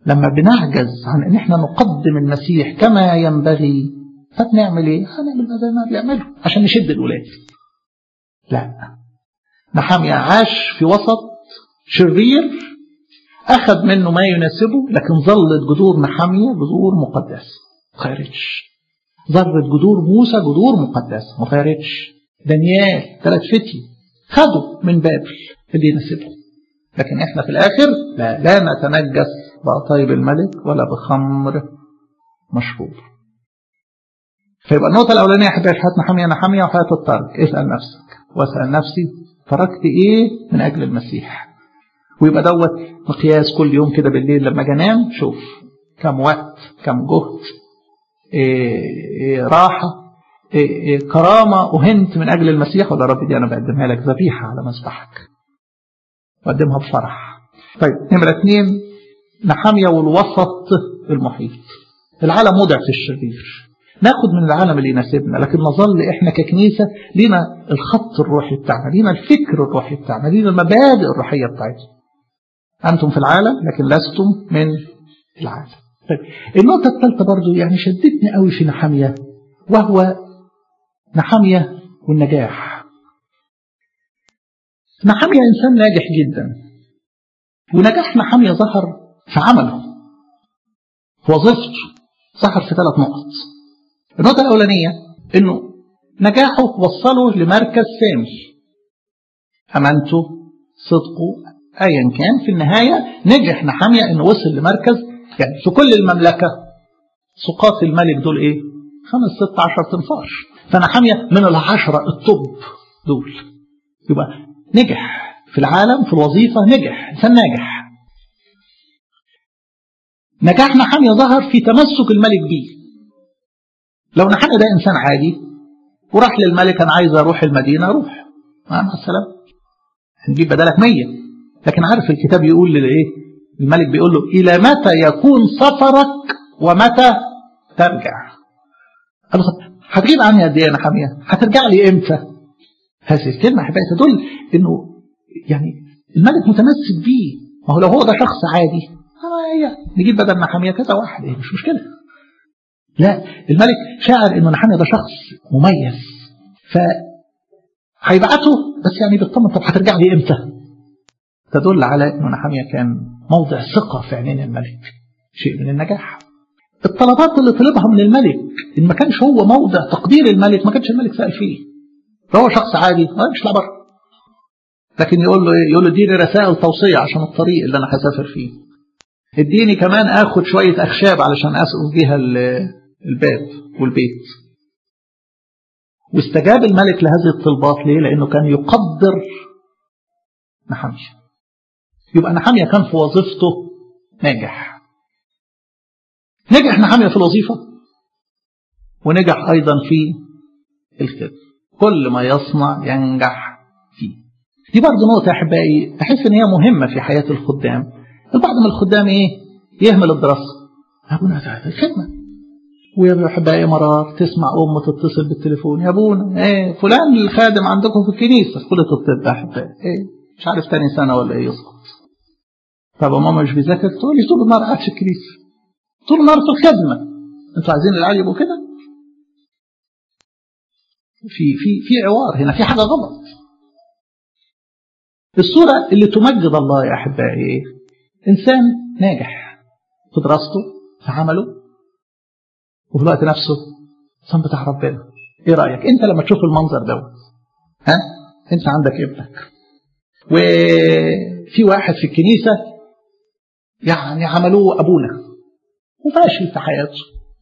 لما بنعجز عن ان احنا نقدم المسيح كما ينبغي فبنعمل ايه؟ هنعمل زي ما بيعملوا عشان نشد الولاد. لا نحمية عاش في وسط شرير أخذ منه ما يناسبه لكن ظلت جذور نحمية جذور مقدسة ما خيرتش ظلت جذور موسى جذور مقدسة ما خيرتش دانيال ثلاث فتي خدوا من بابل اللي يناسبهم لكن احنا في الآخر لا, لا نتنجس بأطيب الملك ولا بخمر مشروب فيبقى النقطة الأولانية حبايب حياة نحمية نحمية وحياة الترك اسأل نفسك واسأل نفسي تركت إيه من أجل المسيح ويبقى دوت مقياس كل يوم كده بالليل لما اجي انام شوف كم وقت كم جهد إيه إيه راحة إيه كرامة أهنت من أجل المسيح ولا رب دي أنا بقدمها لك ذبيحة على مسبحك بقدمها بفرح طيب نمرة اثنين نحامية والوسط المحيط العالم وضع في الشرير ناخد من العالم اللي يناسبنا لكن نظل احنا ككنيسة لينا الخط الروحي بتاعنا لينا الفكر الروحي بتاعنا لينا المبادئ الروحية بتاعتنا أنتم في العالم لكن لستم من العالم طيب النقطة الثالثة برضو يعني شدتني قوي في نحامية وهو نحامية والنجاح نحامية إنسان ناجح جدا ونجاح نحامية ظهر في عمله في وظيفته ظهر في ثلاث نقط النقطة الأولانية إنه نجاحه وصله لمركز سامي أمانته صدقه أيا كان في النهاية نجح نحامية إنه وصل لمركز يعني في كل المملكة سقاط الملك دول إيه؟ خمس ست عشر تنفار فنحامية من العشرة الطب دول يبقى نجح في العالم في الوظيفة نجح إنسان ناجح نجاح نحامية ظهر في تمسك الملك بيه لو نحامية ده إنسان عادي وراح للملك أنا عايز أروح المدينة أروح مع السلامة نجيب بدلك مية لكن عارف الكتاب يقول للإيه الملك بيقول له إلى متى يكون سفرك ومتى ترجع قال له هتغيب عني قد ايه يا نحامية هترجع لي امتى هذه الكلمة حبايبي تدل انه يعني الملك متمسك بيه ما هو لو هو ده شخص عادي نجيب بدل نحامية كذا واحد ايه مش مشكلة لا الملك شاعر انه نحامية ده شخص مميز ف هيبعته بس يعني بيطمن طب هترجع لي امتى تدل على انه نحامية كان موضع ثقة في عينين الملك شيء من النجاح الطلبات اللي طلبها من الملك ان ما كانش هو موضع تقدير الملك ما كانش الملك سأل فيه فهو شخص عادي ما مش بره لكن يقول له ايه يقول له اديني رسائل توصية عشان الطريق اللي انا هسافر فيه اديني كمان اخد شوية اخشاب علشان اسقف بيها الباب والبيت واستجاب الملك لهذه الطلبات ليه لانه كان يقدر نحامية يبقى نحامية كان في وظيفته ناجح نجح نحامية في الوظيفة ونجح أيضا في الخدمة كل ما يصنع ينجح فيه دي برضه نقطة أحبائي أحس إن هي مهمة في حياة الخدام البعض من الخدام إيه يهمل الدراسة أبونا الخدمة ويا أحبائي مرار تسمع أم تتصل بالتليفون يا أبونا إيه فلان الخادم عندكم في الكنيسة كل الطب أحبائي إيه مش عارف تاني سنة ولا إيه يسقط طب ماما مش بيذاكر تقول لي طول النهار قاعد في الكنيسة طول النهار في الخدمة انتوا عايزين العيال يبقوا كده في في في عوار هنا في حاجة غلط الصورة اللي تمجد الله يا أحبائي إنسان ناجح في دراسته في عمله وفي الوقت نفسه إنسان بتاع ربنا إيه رأيك أنت لما تشوف المنظر دوت ها أنت عندك ابنك وفي واحد في الكنيسة يعني عملوه أبونا وفاشل في حياته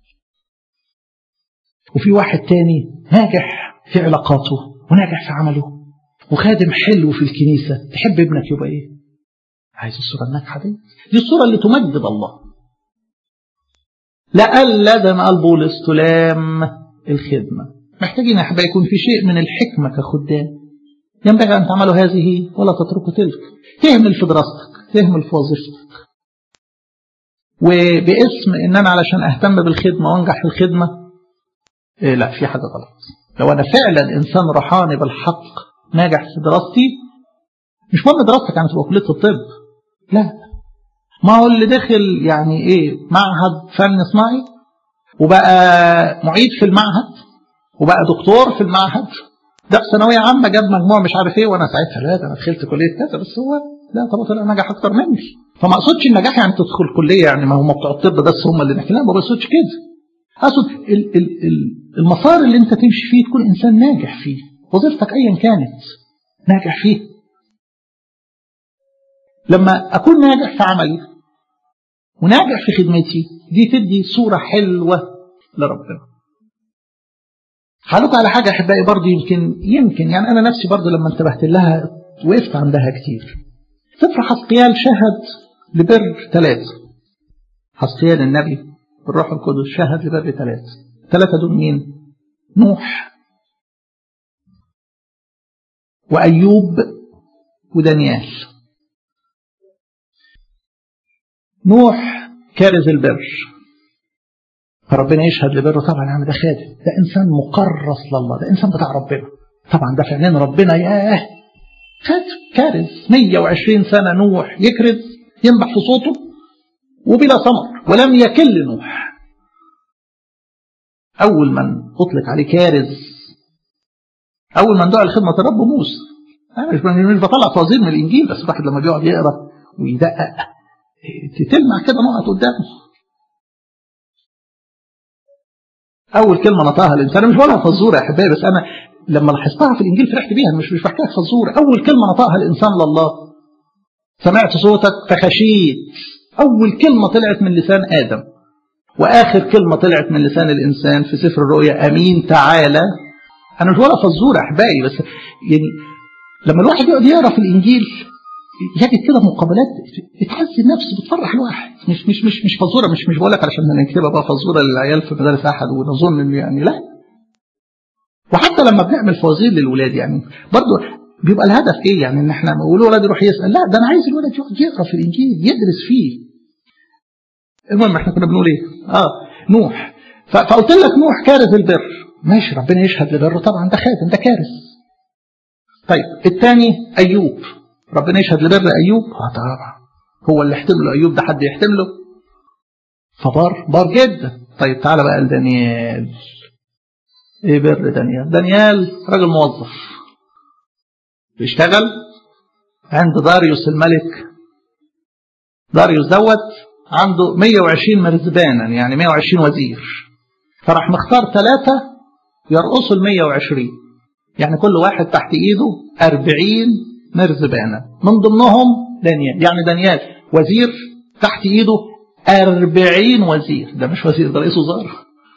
وفي واحد تاني ناجح في علاقاته وناجح في عمله وخادم حلو في الكنيسة تحب ابنك يبقى ايه عايز الصورة الناجحة دي دي الصورة اللي تمجد الله لألا زي ما قال بولس تلام الخدمة محتاجين يا أحبائي يكون في شيء من الحكمة كخدام ينبغي أن تعملوا هذه ولا تتركوا تلك تهمل في دراستك تهمل في وظيفتك وباسم ان انا علشان اهتم بالخدمه وانجح في الخدمه إيه لا في حاجه غلط لو انا فعلا انسان روحاني بالحق ناجح في دراستي مش مهم دراستك يعني تبقى كليه الطب لا ما هو اللي دخل يعني ايه معهد فن صناعي وبقى معيد في المعهد وبقى دكتور في المعهد ده في ثانويه عامه جاب مجموع مش عارف ايه وانا ساعتها لا ده انا دخلت كليه كذا بس هو لا طب طلع نجح اكتر مني فما اقصدش النجاح يعني تدخل كليه يعني ما هم بتوع الطب بس هم اللي ناجحين لا ما بقصدش كده اقصد ال ال ال المسار اللي انت تمشي فيه تكون انسان ناجح فيه وظيفتك ايا كانت ناجح فيه لما اكون ناجح في عملي وناجح في خدمتي دي تدي صوره حلوه لربنا هقول على حاجه احبائي برضه يمكن يمكن يعني انا نفسي برضه لما انتبهت لها وقفت عندها كتير سفر حسقيال شهد لبر ثلاثه حسقيال النبي بالروح القدس شهد لبر ثلاثه ثلاثه دول مين؟ نوح وأيوب ودانيال نوح كارز البر فربنا يشهد لبره طبعا يا عم ده خادم ده انسان مكرس لله ده انسان بتاع ربنا طبعا ده فعليا ربنا ياه خادم كارز 120 سنه نوح يكرز ينبح في صوته وبلا ثمر ولم يكل نوح اول من اطلق عليه كارز اول من دعا لخدمه الرب موسى انا مش مش بطلع فوازير من الانجيل بس الواحد لما بيقعد يقرا ويدقق تلمع كده نقط قدامه اول كلمه نطقها الانسان مش بقولها فزوره يا احبائي بس انا لما لاحظتها في الانجيل فرحت بيها مش مش بحكيها فزوره اول كلمه نطقها الانسان لله سمعت صوتك فخشيت اول كلمه طلعت من لسان ادم واخر كلمه طلعت من لسان الانسان في سفر الرؤيا امين تعالى انا مش ولا فزوره احبائي بس يعني لما الواحد يقعد يقرا في الانجيل يجد كده مقابلات بتحس النفس بتفرح الواحد مش مش مش مش فزوره مش مش بقول لك علشان نكتبها بقى فزوره للعيال في مدارس احد ونظن انه يعني لا وحتى لما بنعمل فوازير للولاد يعني برضه بيبقى الهدف ايه يعني ان احنا نقول الولد يروح يسال لا ده انا عايز الولد يقعد يقرا في الانجيل يدرس فيه المهم احنا كنا بنقول ايه اه نوح فقلت لك نوح كارث البر ماشي ربنا يشهد لبره طبعا ده خاتم ده كارث طيب الثاني ايوب ربنا يشهد لبر ايوب اه طبعا هو اللي يحتمله ايوب ده حد يحتمله فبار بار جدا طيب تعالى بقى لدانيال ايه بر دانيال دانيال راجل موظف بيشتغل عند داريوس الملك داريوس دوت عنده 120 مرزبانا يعني 120 وزير فراح مختار ثلاثة يرقصوا ال 120 يعني كل واحد تحت ايده 40 مرزبانا من ضمنهم دانيال يعني دانيال وزير تحت ايده 40 وزير ده مش وزير ده رئيس وزراء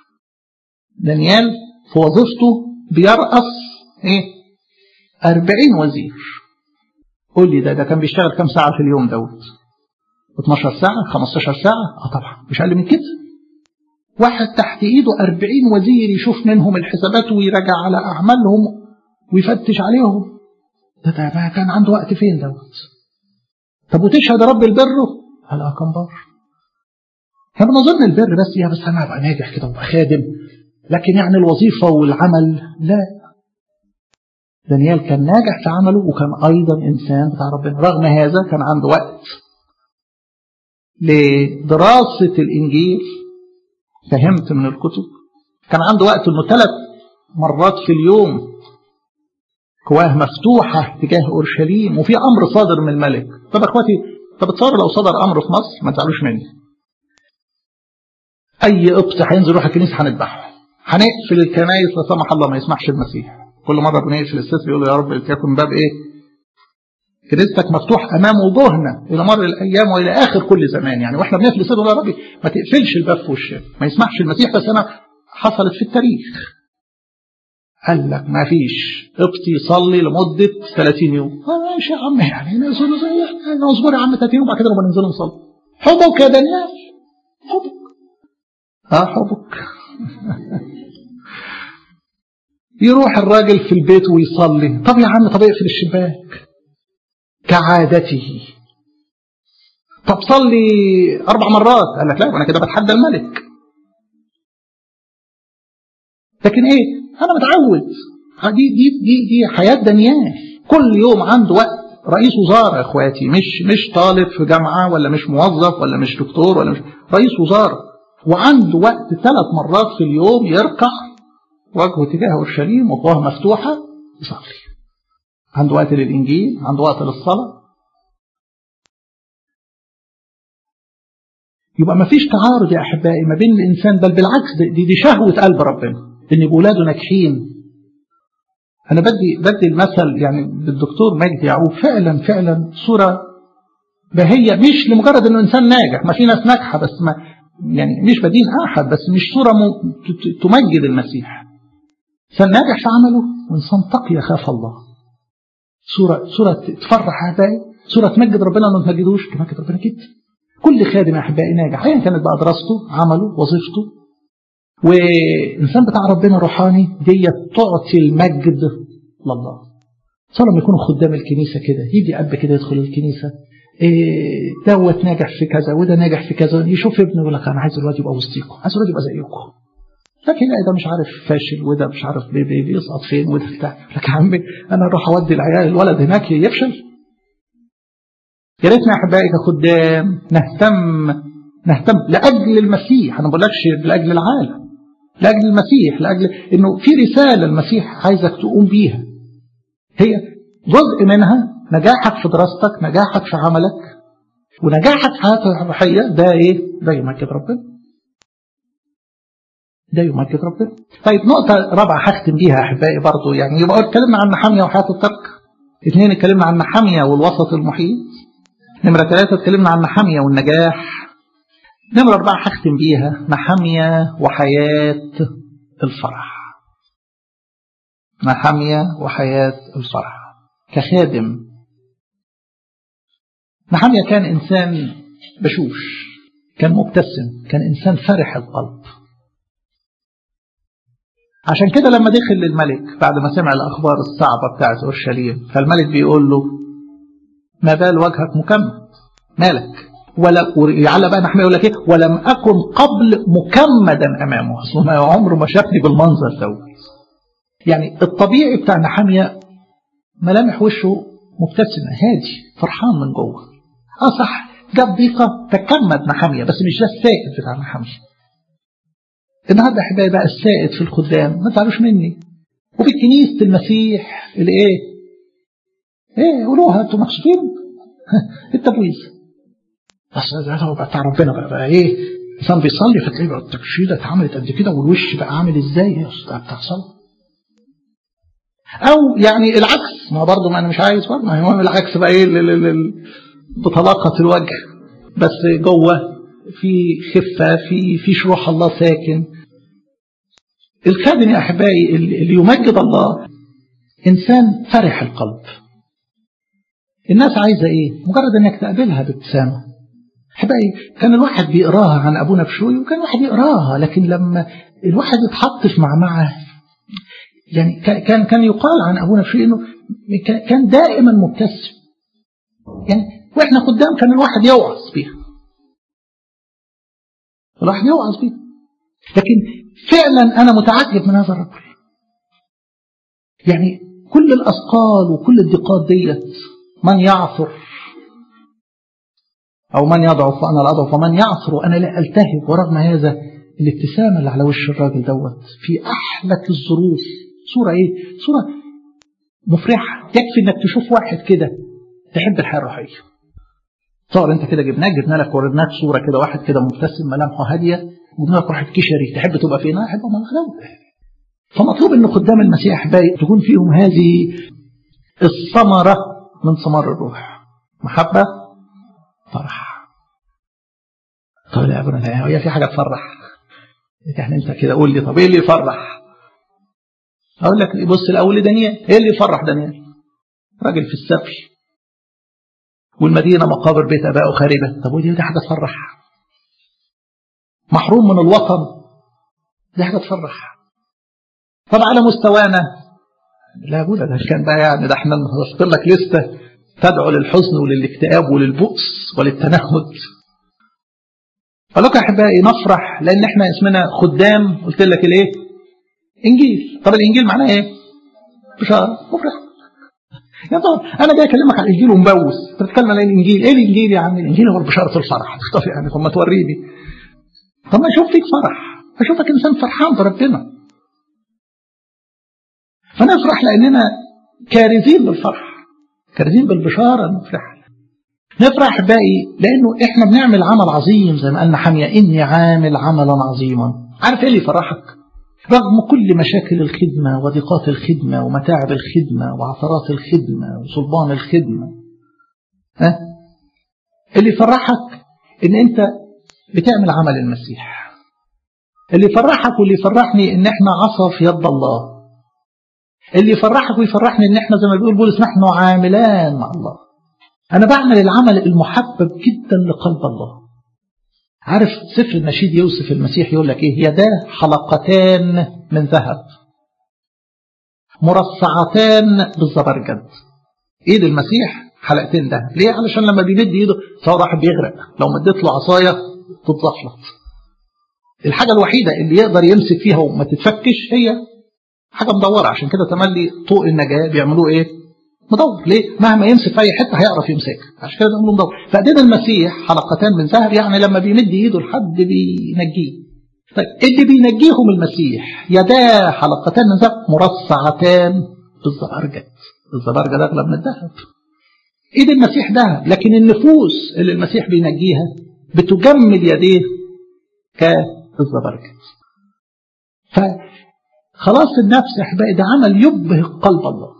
دانيال في وظيفته بيرقص ايه 40 وزير قول لي ده ده كان بيشتغل كام ساعة في اليوم دوت 12 ساعة 15 ساعة اه طبعا مش اقل من كده واحد تحت ايده 40 وزير يشوف منهم الحسابات ويراجع على اعمالهم ويفتش عليهم ده, ده ما كان عنده وقت فين دوت طب وتشهد رب البر قال اه كان بر احنا بنظن البر بس يا بس انا ابقى ناجح كده وابقى خادم لكن يعني الوظيفة والعمل لا دانيال كان ناجح في عمله وكان أيضا إنسان بتاع ربنا رغم هذا كان عنده وقت لدراسة الإنجيل فهمت من الكتب كان عنده وقت انه ثلاث مرات في اليوم كواه مفتوحة تجاه أورشليم وفي أمر صادر من الملك طب أخواتي طب تصور لو صدر أمر في مصر ما تزعلوش مني أي قبط هينزل يروح الكنيسة هنذبحه هنقفل الكنايس لا سمح الله ما يسمحش المسيح كل مرة بنقفل الستر يقول يا رب لتكن باب إيه كنيستك مفتوح امام وجوهنا الى مر الايام والى اخر كل زمان يعني واحنا بنقفل الصدر يا ربي ما تقفلش الباب في وشنا ما يسمحش المسيح بس انا حصلت في التاريخ قال لك ما فيش ابتي يصلي لمده 30 يوم آه ماشي يا عم يعني نصبر يا عم 30 يوم بعد كده نبقى ننزل نصلي حبك يا دانيال حبك اه حبك يروح الراجل في البيت ويصلي طب يا عم طب اقفل الشباك كعادته طب صلي أربع مرات قال لك لا أنا كده بتحدى الملك لكن إيه أنا متعود دي دي دي دي حياة دانيال كل يوم عنده وقت رئيس وزارة يا اخواتي مش مش طالب في جامعة ولا مش موظف ولا مش دكتور ولا مش رئيس وزارة وعنده وقت ثلاث مرات في اليوم يركع وجهه تجاه اورشليم وقواه مفتوحة يصلي عنده وقت للإنجيل عنده وقت للصلاة يبقى ما فيش تعارض يا أحبائي ما بين الإنسان بل بالعكس دي, دي شهوة قلب ربنا إن يبقوا ولاده ناجحين أنا بدي بدي المثل يعني بالدكتور مجدي يعقوب فعلا فعلا صورة بهية مش لمجرد إنه إنسان ناجح ما في ناس ناجحة بس ما يعني مش بدين أحد بس مش صورة تمجد المسيح إنسان ناجح في عمله وإنسان تقي يخاف الله صورة صورة تفرح أحبائي صورة تمجد ربنا ولا ما تمجدوش تمجد ربنا جدا كل خادم يا أحبائي ناجح أيا كانت بقى دراسته عمله وظيفته وإنسان بتاع ربنا روحاني دي تعطي المجد لله صار لما يكونوا خدام الكنيسة كده يجي أب كده يدخل الكنيسة إيه دوت ناجح في كذا وده ناجح في كذا يشوف ابنه يقول لك أنا عايز الواد يبقى وسطيكم عايز الواد يبقى زيكم لكن لا ده مش عارف فاشل وده مش عارف بي بي بيسقط فين وده بتاع لك يا عمي انا اروح اودي العيال الولد هناك يفشل يا ريتنا يا احبائي كخدام نهتم نهتم لاجل المسيح انا ما بقولكش لاجل العالم لاجل المسيح لاجل انه في رساله المسيح عايزك تقوم بيها هي جزء منها نجاحك في دراستك نجاحك في عملك ونجاحك في حياتك الروحيه ده ايه؟ ده يمجد ربنا ده يمجد ربنا طيب نقطة رابعة هختم بيها أحبائي برضو يعني يبقى اتكلمنا عن محامية وحياة الترك اثنين اتكلمنا عن محامية والوسط المحيط نمرة ثلاثة اتكلمنا عن محامية والنجاح نمرة أربعة هختم بيها محامية وحياة الفرح محامية وحياة الفرح كخادم محامية كان إنسان بشوش كان مبتسم كان إنسان فرح القلب عشان كده لما دخل للملك بعد ما سمع الأخبار الصعبة بتاعت أورشليم فالملك بيقول له ما بال وجهك مكمد مالك ولا يعلى بقى نحمي يقول لك ايه ولم أكن قبل مكمدا أمامه أصلا ما عمره ما شافني بالمنظر دوت يعني الطبيعي بتاع نحامية ملامح وشه مبتسمة هادي فرحان من جوه اه صح جاب ضيقة تكمد نحامية بس مش ده السائد بتاع نحامية النهارده احبائي بقى السائد في الخدام ما تعرفوش مني وفي كنيسه المسيح الايه؟ ايه قولوها انتوا مبسوطين؟ التبويز بس ده بقى بتاع ربنا بقى, بقى ايه؟ انسان بيصلي فتلاقيه بقى التكشيده اتعملت قد كده والوش بقى عامل ازاي؟ يا استاذ بتاع صلاه او يعني العكس ما برضه ما انا مش عايز برضه ما هو العكس بقى ايه بطلاقه الوجه بس جوه في خفه في في شروح الله ساكن الخادم يا احبائي اللي يمجد الله انسان فرح القلب الناس عايزه ايه مجرد انك تقابلها بابتسامه احبائي كان الواحد بيقراها عن ابونا بشوي وكان الواحد يقراها لكن لما الواحد اتحط في معمعه يعني كان كان يقال عن ابونا بشوي انه كان دائما مبتسم يعني واحنا قدام كان الواحد يوعظ بيها الواحد يوعظ بيها لكن فعلا أنا متعجب من هذا الرجل يعني كل الأثقال وكل الضيقات ديت من يعثر أو من يضعف وأنا لا أضعف ومن يعثر وأنا لا ألتهب ورغم هذا الابتسامة اللي على وش الراجل دوت في أحلك الظروف صورة إيه؟ صورة مفرحة يكفي إنك تشوف واحد كده تحب الحياة الروحية صور أنت كده جبناك جبنا لك وريناك صورة كده واحد كده مبتسم ملامحه هادية جبنا لك واحد كشري تحب تبقى فين؟ احب ابقى مغلوب فمطلوب ان قدام المسيح احبائي تكون فيهم هذه الثمره من ثمار الروح محبه فرح طب يا ابونا هي في حاجه تفرح يعني انت كده قول لي طب ايه اللي يفرح اقول لك بص الاول لدانيال ايه اللي يفرح دانيال راجل في السبي والمدينه مقابر بيت ابائه خاربه طب ودي دي حاجه تفرح محروم من الوطن دي حاجه تفرح طب على مستوانا لا بولا ده كان بقى يعني ده احنا نحط لك لسته تدعو للحزن وللاكتئاب وللبؤس وللتنهد فلك احبائي نفرح لان احنا اسمنا خدام قلت لك الايه؟ انجيل طب الانجيل معناه ايه؟ بشاره مفرح يا طبعا انا جاي اكلمك على الانجيل ومبوس انت بتتكلم على الانجيل ايه الانجيل يا عم الانجيل هو بشاره الفرح طب يعني طب ما توريني طب ما اشوف فيك فرح اشوفك انسان فرحان بربنا فنفرح لاننا كارزين بالفرح كارزين بالبشاره المفرحه نفرح باقي لانه احنا بنعمل عمل عظيم زي ما قالنا حاميه اني عامل عملا عظيما عارف ايه اللي يفرحك رغم كل مشاكل الخدمة وضيقات الخدمة ومتاعب الخدمة وعثرات الخدمة وصلبان الخدمة ها؟ اللي يفرحك ان انت بتعمل عمل المسيح اللي يفرحك واللي يفرحني ان احنا عصا في يد الله اللي يفرحك ويفرحني ان احنا زي ما بيقول بولس نحن عاملان مع الله انا بعمل العمل المحبب جدا لقلب الله عارف سفر النشيد يوسف المسيح يقول لك ايه يداه حلقتان من ذهب مرصعتان بالزبرجد ايد المسيح حلقتين ذهب ليه علشان لما بيمد ايده سواء راح بيغرق لو مديت له عصايه تتزفلط الحاجه الوحيده اللي يقدر يمسك فيها وما تتفكش هي حاجه مدوره عشان كده تملي طوق النجاه بيعملوه ايه مدور ليه مهما يمسك في اي حته هيعرف يمسك عشان كده بنقول مدور فايدين المسيح حلقتان من ذهب يعني لما بيمد ايده لحد بينجيه طيب اللي بينجيهم المسيح يداه حلقتان من ذهب مرصعتان بالزبرجد الزبرجد اغلى من الذهب ايد المسيح ذهب لكن النفوس اللي المسيح بينجيها بتجمل يديه كالزبرجد فخلاص النفس يا احبائي ده عمل يبهج قلب الله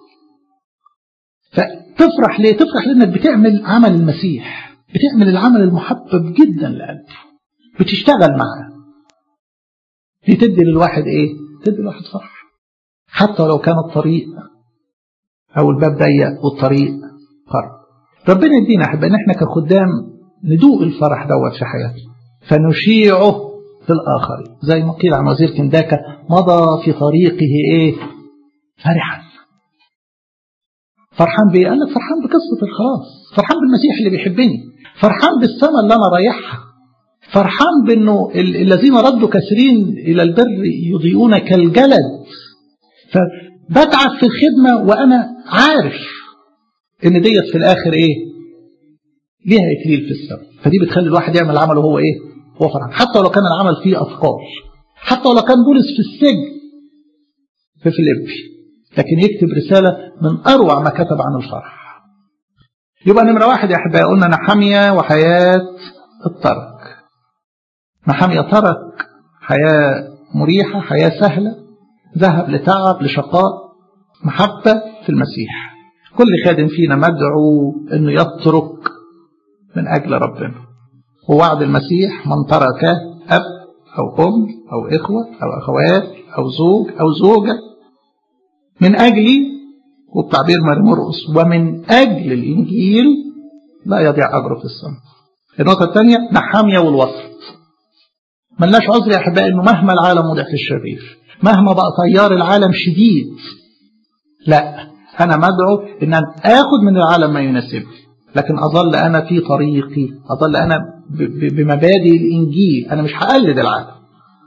فتفرح ليه تفرح لانك بتعمل عمل المسيح بتعمل العمل المحبب جدا لقلبه بتشتغل معاه دي تدي للواحد ايه تدي للواحد فرح حتى لو كان الطريق او الباب ضيق والطريق قرب ربنا يدينا احبائي ان احنا كخدام ندوق الفرح دوت في حياتنا فنشيعه في الاخرين زي ما قيل عن وزير كنداكا مضى في طريقه ايه فرحا فرحان بإيه؟ قال لك فرحان بقصة الخلاص فرحان بالمسيح اللي بيحبني فرحان بالسماء اللي أنا رايحها فرحان بأنه الذين ردوا كثيرين إلى البر يضيئون كالجلد فبتعب في الخدمة وأنا عارف إن ديت في الآخر إيه ليها إكليل في السماء فدي بتخلي الواحد يعمل عمله هو إيه هو فرحان حتى لو كان العمل فيه أثقال حتى لو كان بولس في السجن في فيليبي لكن يكتب رسالة من أروع ما كتب عن الفرح يبقى نمرة واحد يا أحبائي قلنا نحمية وحياة الترك نحمية ترك حياة مريحة حياة سهلة ذهب لتعب لشقاء محبة في المسيح كل خادم فينا مدعو أنه يترك من أجل ربنا ووعد المسيح من ترك أب أو أم أو إخوة أو أخوات أو زوج أو زوجة من أجلي والتعبير مرمرقص ومن أجل الإنجيل لا يضيع أجره في السماء النقطة الثانية نحامية والوسط ملناش عذر يا أحبائي إنه مهما العالم وضع في الشرير مهما بقى طيار العالم شديد لا أنا مدعو إن أنا آخد من العالم ما يناسبني لكن أظل أنا في طريقي أظل أنا بمبادئ الإنجيل أنا مش هقلد العالم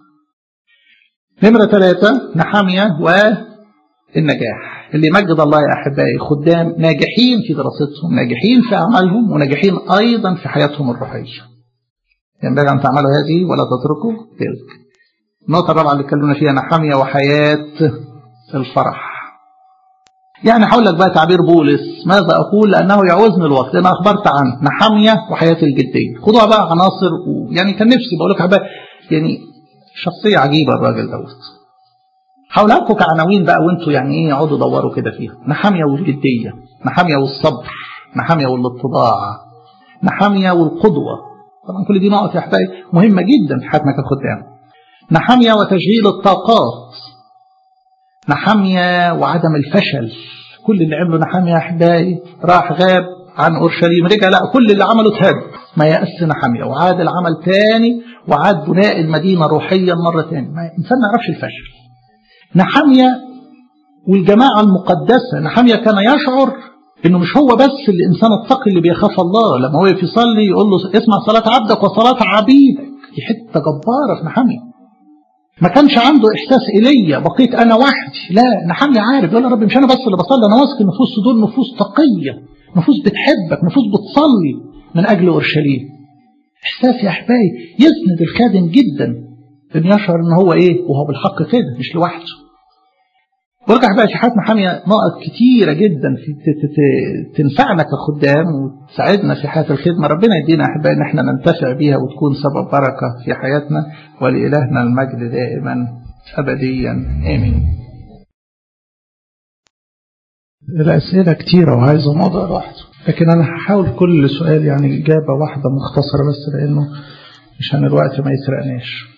نمرة ثلاثة نحامية و النجاح اللي يمجد الله يا أحبائي خدام ناجحين في دراستهم ناجحين في أعمالهم وناجحين أيضا في حياتهم الروحية ينبغي أن تعملوا هذه ولا تتركوا تلك النقطة الرابعة اللي اتكلمنا فيها نحامية وحياة الفرح يعني هقول لك بقى تعبير بولس ماذا أقول لأنه يعوزني الوقت أنا أخبرت عن نحامية وحياة الجدية خدوها بقى عناصر ويعني كان نفسي بقول لك يعني شخصية عجيبة الراجل دوت حاولها لكم كعناوين بقى وانتوا يعني ايه اقعدوا دوروا كده فيها نحاميه والجديه نحاميه والصبر نحاميه والاتضاع نحاميه والقدوه طبعا كل دي نقط يا احبائي مهمه جدا في حياتنا كخدام نحاميه وتشغيل الطاقات نحاميه وعدم الفشل كل اللي عمله نحاميه يا احبائي راح غاب عن اورشليم رجع لا كل اللي عمله اتهد ما يأس نحاميه وعاد العمل تاني وعاد بناء المدينه روحيا مره تاني ما الانسان ما يعرفش الفشل نحمية والجماعة المقدسة نحمية كان يشعر انه مش هو بس الانسان التقي اللي بيخاف الله لما هو يصلي يقول له اسمع صلاة عبدك وصلاة عبيدك دي حتة جبارة في نحمية ما كانش عنده إحساس إلي بقيت أنا وحدي لا نحمي عارف يقول يا رب مش أنا بس اللي بصلي أنا واثق النفوس دول نفوس تقية نفوس بتحبك نفوس بتصلي من أجل أورشليم إحساس يا أحبائي يسند الخادم جدا إن يشعر إن هو إيه وهو بالحق كده مش لوحده وارجع بقى في حياتنا حامية نقط كتيرة جدا في تنفعنا كخدام وتساعدنا في حياة الخدمة ربنا يدينا أحبائي إن احنا ننتفع بيها وتكون سبب بركة في حياتنا ولإلهنا المجد دائما أبديا آمين الأسئلة كتيرة وعايزة موضوع لوحده لكن أنا هحاول كل سؤال يعني إجابة واحدة مختصرة بس لأنه عشان الوقت ما يسرقناش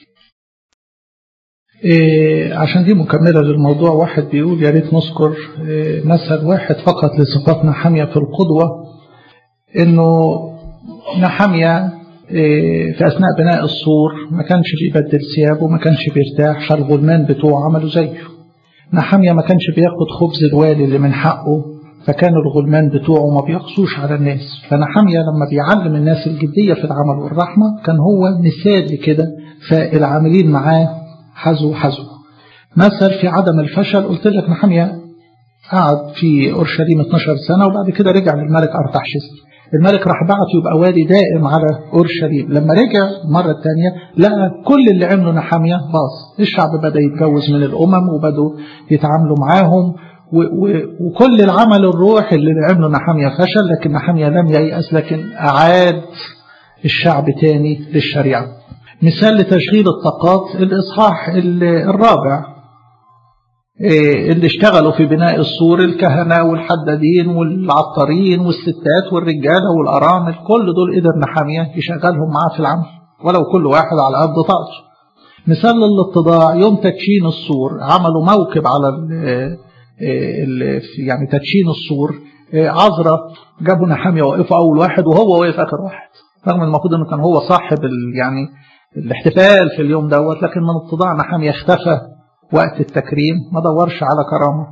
إيه عشان دي مكملة للموضوع واحد بيقول يا ريت نذكر إيه مثل واحد فقط لصفات نحامية في القدوة إنه نحامية إيه في أثناء بناء السور ما كانش بيبدل ثيابه ما كانش بيرتاح فالغلمان بتوعه عملوا زيه نحامية ما كانش بياخد خبز الوالي اللي من حقه فكان الغلمان بتوعه ما بيقصوش على الناس فنحامية لما بيعلم الناس الجدية في العمل والرحمة كان هو مثال لكده فالعاملين معاه حزو حزو مثل في عدم الفشل قلت لك نحمية قعد في أورشليم 12 سنة وبعد كده رجع للملك أرتحشست الملك راح بعته يبقى والي دائم على أورشليم لما رجع مرة تانية لقى كل اللي عمله نحمية باظ الشعب بدأ يتجوز من الأمم وبدأوا يتعاملوا معاهم وكل العمل الروح اللي عمله نحمية فشل لكن نحمية لم ييأس لكن أعاد الشعب تاني للشريعة مثال لتشغيل الطاقات الإصحاح الرابع اللي اشتغلوا في بناء السور الكهنة والحدادين والعطارين والستات والرجالة والأرامل كل دول قدر نحامية يشغلهم معاه في العمل ولو كل واحد على قد طاقته مثال للاتضاع يوم تدشين السور عملوا موكب على ال ال يعني تدشين السور عذرة جابوا نحامية وقفوا أول واحد وهو واقف آخر واحد رغم المفروض أنه كان هو صاحب يعني الاحتفال في اليوم دوت لكن من اتضاع نحامية اختفى وقت التكريم ما دورش على كرامة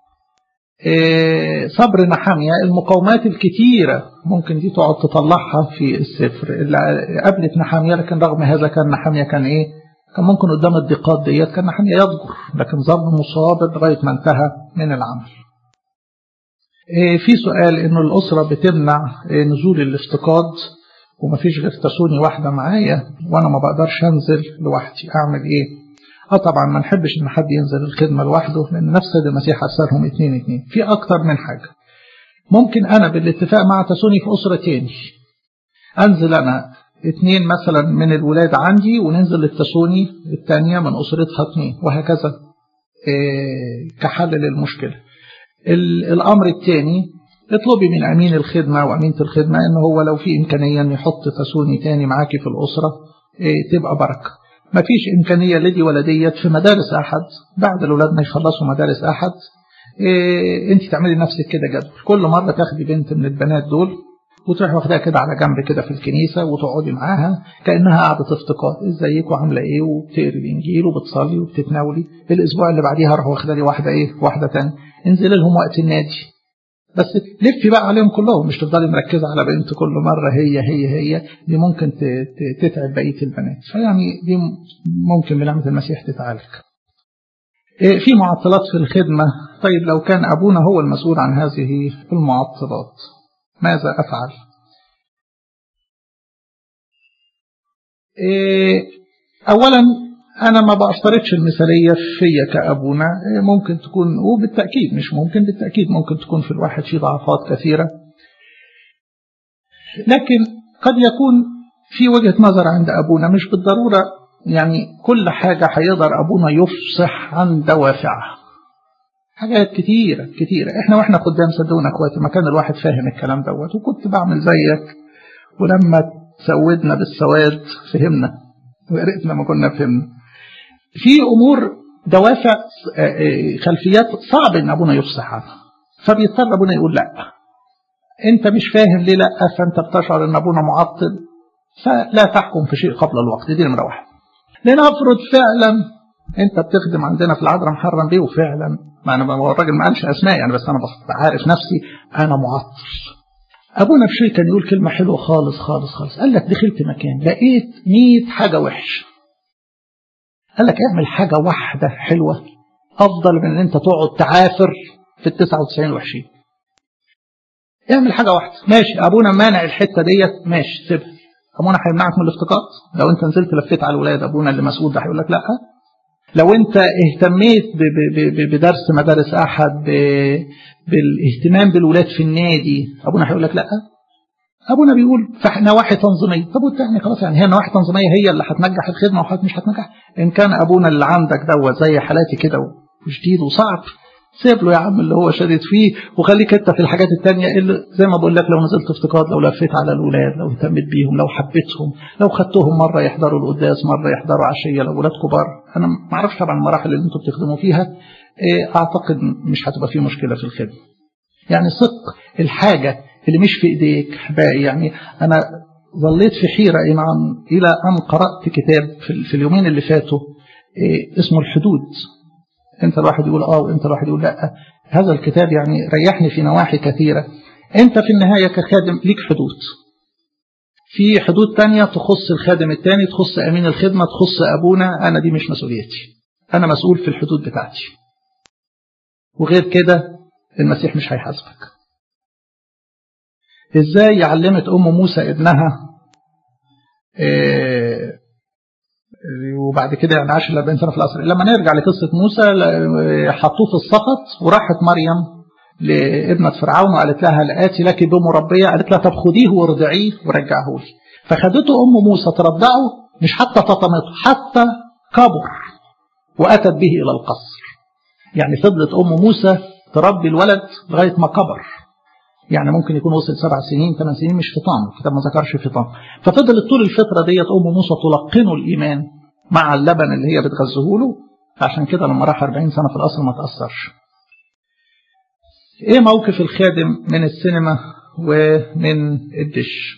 إيه صبر نحامية المقاومات الكتيرة ممكن دي تقعد تطلعها في السفر اللي قابلت نحامية لكن رغم هذا كان نحامية كان ايه كان ممكن قدام الضيقات ديت كان نحامية يضجر لكن ظل مصابر لغاية ما انتهى من العمل إيه في سؤال انه الأسرة بتمنع إيه نزول الافتقاد ومفيش غير تسوني واحدة معايا وانا ما بقدرش انزل لوحدي اعمل ايه اه طبعا ما نحبش ان حد ينزل الخدمة لوحده لان نفس المسيح ارسلهم اتنين اتنين في اكتر من حاجة ممكن انا بالاتفاق مع تسوني في اسرة تاني انزل انا اتنين مثلا من الولاد عندي وننزل للتسوني التانية من اسرتها اتنين وهكذا إيه كحل للمشكلة الامر التاني اطلبي من امين الخدمة وامينة الخدمة ان هو لو في امكانية ان يحط تسوني تاني معاكي في الاسرة إيه تبقى بركة ما فيش إمكانية لدي ولا ديت في مدارس أحد بعد الأولاد ما يخلصوا مدارس أحد إيه أنت تعملي نفسك كده جدول كل مرة تاخدي بنت من البنات دول وتروحي واخداها كده على جنب كده في الكنيسة وتقعدي معاها كأنها قاعدة افتقاد ازيك وعاملة ايه وبتقري الإنجيل وبتصلي وبتتناولي الأسبوع اللي بعديها راح واخدة لي واحدة ايه واحدة تانية انزلي لهم وقت النادي بس لفي بقى عليهم كلهم مش تفضلي مركزة على بنت كل مرة هي هي هي دي ممكن تتعب بقية البنات فيعني دي ممكن بنعمة المسيح تتعالج في معطلات في الخدمة طيب لو كان أبونا هو المسؤول عن هذه المعطلات ماذا أفعل أولا أنا ما بفترضش المثالية فيا كأبونا ممكن تكون وبالتأكيد مش ممكن بالتأكيد ممكن تكون في الواحد في ضعفات كثيرة لكن قد يكون في وجهة نظر عند أبونا مش بالضرورة يعني كل حاجة هيقدر أبونا يفصح عن دوافعها حاجات كتيرة كتيرة احنا واحنا قدام صدقونا اخواتي ما كان الواحد فاهم الكلام دوت وكنت بعمل زيك ولما سودنا بالسواد فهمنا ويا ريت لما كنا فهمنا في امور دوافع خلفيات صعب ان ابونا يفصح عنها فبيضطر ابونا يقول لا انت مش فاهم ليه لا فانت بتشعر ان ابونا معطل فلا تحكم في شيء قبل الوقت دي نمره واحد لنفرض فعلا انت بتخدم عندنا في العذراء محرم بيه وفعلا ما انا الراجل ما قالش اسماء يعني بس انا عارف نفسي انا معطل ابونا بشوي كان يقول كلمه حلوه خالص خالص خالص قال لك دخلت مكان لقيت 100 حاجه وحشه قال لك اعمل حاجة واحدة حلوة أفضل من أن أنت تقعد تعافر في ال 99 الوحشين اعمل حاجة واحدة ماشي أبونا مانع الحتة ديت ماشي سيبها أبونا هيمنعك من الافتقاد لو أنت نزلت لفيت على الولاد أبونا اللي مسؤول ده هيقول لك لأ لو أنت اهتميت بدرس مدارس أحد بالاهتمام بالولاد في النادي أبونا هيقول لك لأ أبونا بيقول نواحي تنظيمية طب وانت يعني خلاص يعني هي نواحي تنظيمية هي اللي هتنجح الخدمة وحاجات مش هتنجح إن كان أبونا اللي عندك دوت زي حالاتي كده وشديد وصعب سيب له يا عم اللي هو شديد فيه وخليك انت في الحاجات التانية اللي زي ما بقول لك لو نزلت افتقاد لو لفيت على الولاد لو اهتميت بيهم لو حبيتهم لو خدتهم مرة يحضروا القداس مرة يحضروا عشية لو ولاد كبار انا ما اعرفش طبعا المراحل اللي انتم بتخدموا فيها اعتقد مش هتبقى فيه مشكلة في الخدمة يعني صدق الحاجة اللي مش في ايديك احبائي يعني انا ظليت في حيرة نعم الى ان قرأت كتاب في اليومين اللي فاتوا اسمه الحدود انت الواحد يقول اه وانت الواحد يقول لا هذا الكتاب يعني ريحني في نواحي كثيرة انت في النهاية كخادم ليك حدود في حدود تانية تخص الخادم التاني تخص امين الخدمة تخص ابونا انا دي مش مسؤوليتي انا مسؤول في الحدود بتاعتي وغير كده المسيح مش هيحاسبك ازاي علمت ام موسى ابنها إيه وبعد كده يعني عاش ال 40 سنه في القصر لما نرجع لقصه موسى حطوه في السقط وراحت مريم لابنة فرعون وقالت لها لآتي لك بمربية قالت لها طب خديه وارضعيه ورجعه لي فخدته أم موسى ترضعه مش حتى تطمته حتى كبر وأتت به إلى القصر يعني فضلت أم موسى تربي الولد لغاية ما كبر يعني ممكن يكون وصل سبع سنين ثمان سنين مش فطام الكتاب ما ذكرش فطام ففضلت طول الفترة ديت أم موسى تلقنه الإيمان مع اللبن اللي هي بتغذيه له عشان كده لما راح 40 سنة في القصر ما تأثرش ايه موقف الخادم من السينما ومن الدش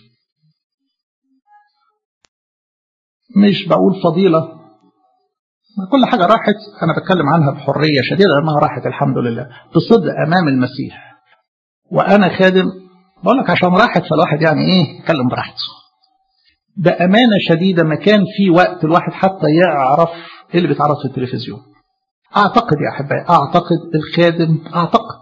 مش بقول فضيلة كل حاجة راحت أنا بتكلم عنها بحرية شديدة لأنها راحت الحمد لله بصدق أمام المسيح وأنا خادم بقول لك عشان راحت فالواحد يعني إيه يتكلم براحته بأمانة شديدة ما كان في وقت الواحد حتى يعرف إيه اللي بيتعرض في التلفزيون أعتقد يا أحبائي أعتقد الخادم أعتقد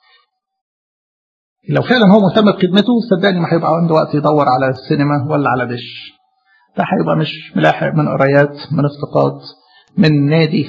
لو فعلا هو مهتم بخدمته صدقني ما هيبقى عنده وقت يدور على السينما ولا على دش ده هيبقى مش ملاحق من قرايات من افتقاد من نادي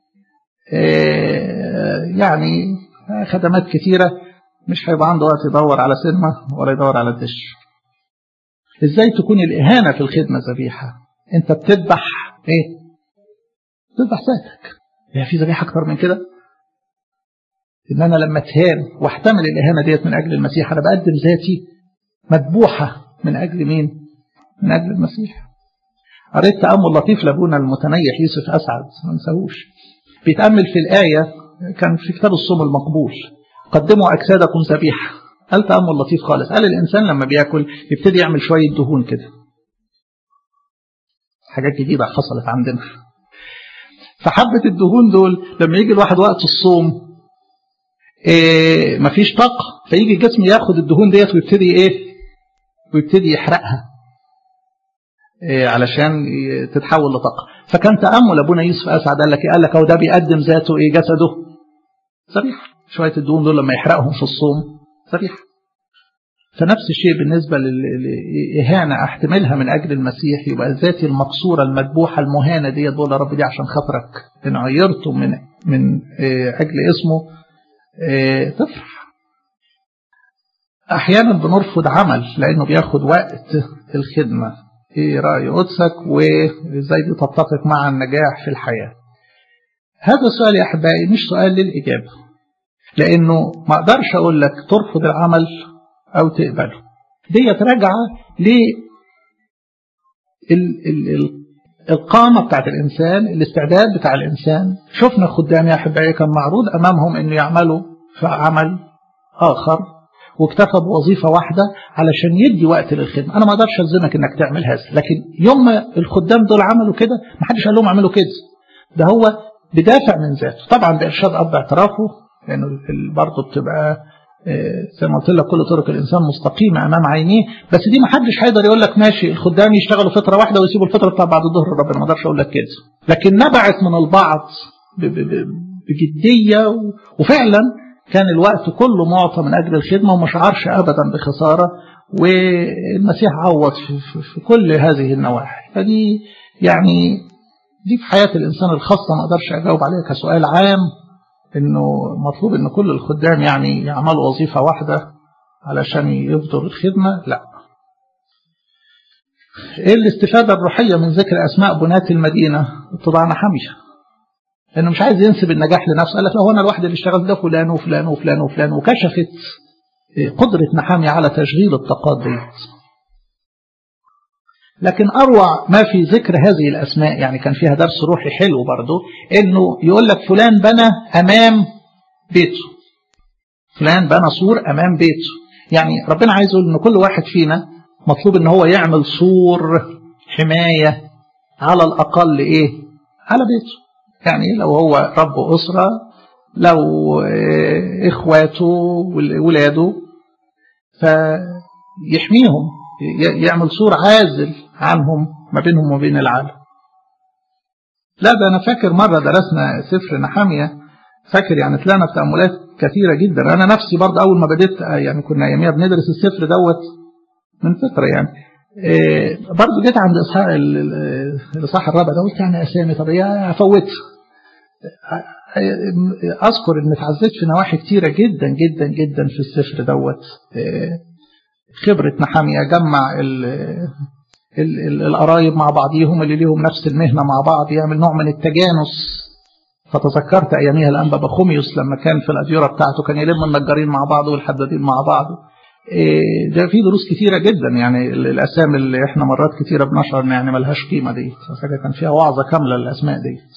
يعني خدمات كتيرة مش هيبقى عنده وقت يدور على سينما ولا يدور على الدش ازاي تكون الإهانة في الخدمة ذبيحة انت بتذبح ايه بتذبح ذاتك هي في ذبيحة اكتر من كده ان انا لما اتهان واحتمل الاهانه ديت من اجل المسيح انا بقدم ذاتي مذبوحه من اجل مين من اجل المسيح قريت تامل لطيف لابونا المتنيح يوسف اسعد ما نساهوش بيتامل في الايه كان في كتاب الصوم المقبول قدموا اجسادكم ذبيحه قال تامل لطيف خالص قال الانسان لما بياكل يبتدي يعمل شويه دهون كده حاجات جديده حصلت عندنا فحبه الدهون دول لما يجي الواحد وقت الصوم إيه مفيش طاقة فيجي الجسم ياخد الدهون ديت ويبتدي ايه ويبتدي يحرقها إيه علشان تتحول لطاقة فكان تأمل أبونا يوسف أسعد قال لك قال لك هو ده بيقدم ذاته ايه جسده ذبيحة شوية الدهون دول لما يحرقهم في الصوم ذبيحة فنفس الشيء بالنسبة لإهانة أحتملها من أجل المسيح يبقى ذاتي المكسورة المذبوحة المهانة ديت بقول يا رب دي عشان خاطرك إن عيرته من من أجل اسمه تفرح احيانا بنرفض عمل لانه بياخد وقت الخدمة ايه رأي قدسك وازاي دي تتفق مع النجاح في الحياة هذا السؤال يا احبائي مش سؤال للاجابة لانه ما اقدرش اقول لك ترفض العمل او تقبله ديت راجعة ل القامة بتاعت الإنسان الاستعداد بتاع الإنسان شفنا خدام يا أحبائي كان معروض أمامهم أنه يعملوا في عمل آخر واكتفى بوظيفة واحدة علشان يدي وقت للخدمة أنا ما أقدرش ألزمك أنك تعمل هذا لكن يوم ما الخدام دول عملوا كده ما حدش قال لهم اعملوا كده ده هو بدافع من ذاته طبعا بإرشاد أب اعترافه لأنه برضه بتبقى زي ما قلت لك كل طرق الانسان مستقيمه امام عينيه بس دي ما حدش هيقدر يقول لك ماشي الخدام يشتغلوا فتره واحده ويسيبوا الفتره بتاع بعد الظهر ربنا ما اقدرش اقول لك كده لكن نبعت من البعض بجديه وفعلا كان الوقت كله معطى من اجل الخدمه وما شعرش ابدا بخساره والمسيح عوض في, في, في كل هذه النواحي فدي يعني دي في حياه الانسان الخاصه ما اقدرش اجاوب عليها كسؤال عام انه مطلوب ان كل الخدام يعني يعملوا وظيفة واحدة علشان يفضل الخدمة لا ايه الاستفادة الروحية من ذكر اسماء بنات المدينة اتضعنا حمية لانه مش عايز ينسب النجاح لنفسه قال لك لا هو انا الواحد اللي اشتغل ده فلان وفلان وفلان وفلان وكشفت قدرة نحامية على تشغيل الطاقات ديت لكن أروع ما في ذكر هذه الأسماء يعني كان فيها درس روحي حلو برضه إنه يقول لك فلان بنى أمام بيته فلان بنى سور أمام بيته يعني ربنا عايز يقول إن كل واحد فينا مطلوب إن هو يعمل سور حماية على الأقل إيه على بيته يعني لو هو رب أسرة لو إخواته ولاده فيحميهم يعمل سور عازل عنهم ما بينهم وبين العالم لا ده أنا فاكر مرة درسنا سفر نحامية فاكر يعني طلعنا تأملات كثيرة جدا أنا نفسي برضه أول ما بديت يعني كنا أياميها بندرس السفر دوت من فترة يعني إيه برضه جيت عند إصحاح الإصحاح الرابع ده قلت يعني أسامي طب يا فوت أذكر إن اتعزيت في نواحي كتيرة جدا جدا جدا في السفر دوت إيه خبرة نحامية جمع ال ال ال القرايب مع بعضيهم اللي ليهم نفس المهنة مع بعض يعمل نوع من التجانس فتذكرت أياميها الأنبا بخوميوس لما كان في الأديرة بتاعته كان يلم النجارين مع بعض والحدادين مع بعض ده في دروس كتيرة جدا يعني الأسامي اللي احنا مرات كتيرة بنشعر ان يعني ملهاش قيمة ديت فكان كان فيها وعظة كاملة للأسماء ديت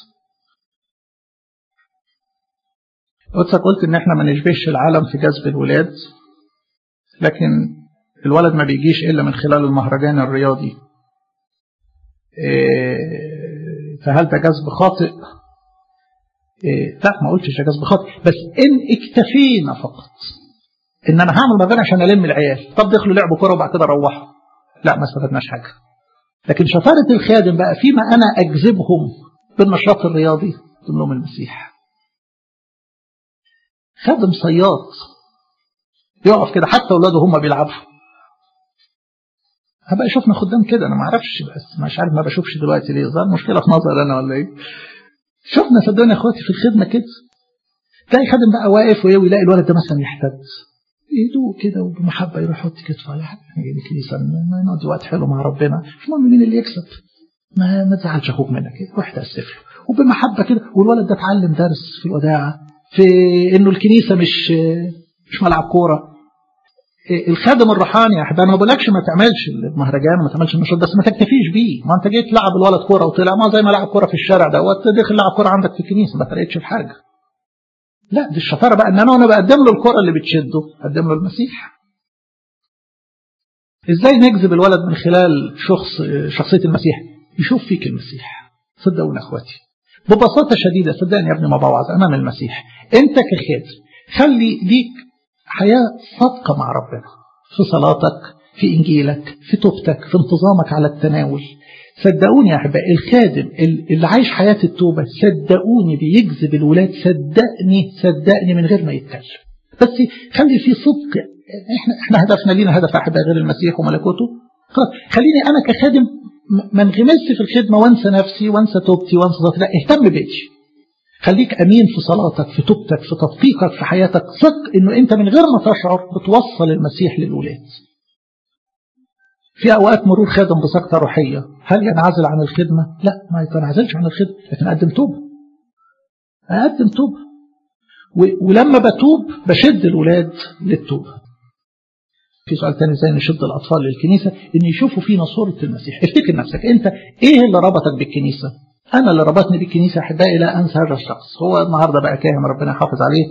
قلت قلت ان احنا ما نشبهش العالم في جذب الولاد لكن الولد ما بيجيش إلا من خلال المهرجان الرياضي فهل ده جذب خاطئ لا ما قلتش ده جذب خاطئ بس إن اكتفينا فقط إن أنا هعمل مهرجان عشان ألم العيال طب دخلوا لعبوا كرة وبعد كده روحوا لا ما استفدناش حاجة لكن شطارة الخادم بقى فيما أنا أجذبهم بالنشاط الرياضي ضمنهم المسيح خادم صياد يقف كده حتى أولاده هم بيلعبوا هبقى شفنا خدام كده انا ما اعرفش بس مش عارف ما بشوفش دلوقتي ليه ظهر مشكله في نظر انا ولا ايه شفنا صدقوني يا اخواتي في الخدمه كده تلاقي خادم بقى واقف ويلاقي الولد ده مثلا يحتد يدوق كده وبمحبه يروح يحط كتفه يا حبيبي الكنيسه نقضي وقت حلو مع ربنا مش مهم مين اللي يكسب ما ما تزعلش اخوك منك روح تاسف له وبمحبه كده والولد ده اتعلم درس في الوداعه في انه الكنيسه مش مش ملعب كوره الخادم الروحاني يا احبابي ما بقولكش ما تعملش المهرجان وما تعملش النشاط بس ما تكتفيش بيه ما انت جيت تلعب الولد كوره وطلع ما زي ما لعب كوره في الشارع دوت دخل لعب كوره عندك في الكنيسه ما فرقتش في حاجه لا دي الشطاره بقى ان انا وانا بقدم له الكوره اللي بتشده اقدم له المسيح ازاي نجذب الولد من خلال شخص شخصيه المسيح يشوف فيك المسيح صدقونا اخواتي ببساطه شديده صدقني يا ابني ما بوعظ امام المسيح انت كخادم خلي ليك حياة صادقة مع ربنا في صلاتك في إنجيلك في توبتك في انتظامك على التناول صدقوني يا أحبائي الخادم اللي عايش حياة التوبة صدقوني بيجذب الولاد صدقني صدقني من غير ما يتكلم بس خلي في صدق احنا احنا هدفنا لينا هدف أحبائي غير المسيح وملكوته خلاص خليني أنا كخادم ما انغمسش في الخدمة وانسى نفسي وانسى توبتي وانسى ذاتي لا اهتم بيتي خليك أمين في صلاتك في توبتك في تدقيقك في حياتك ثق إنه أنت من غير ما تشعر بتوصل المسيح للولاد في أوقات مرور خادم بسكتة روحية هل ينعزل عن الخدمة؟ لا ما يتنعزلش عن الخدمة لكن أقدم توبة أقدم توبة ولما بتوب بشد الولاد للتوبة في سؤال تاني ازاي نشد الأطفال للكنيسة إن يشوفوا فينا صورة المسيح افتكر نفسك أنت إيه اللي ربطك بالكنيسة أنا اللي ربطني بالكنيسة أحبائي لا أنسى هذا الشخص هو النهاردة بقى كاهن ربنا يحافظ عليه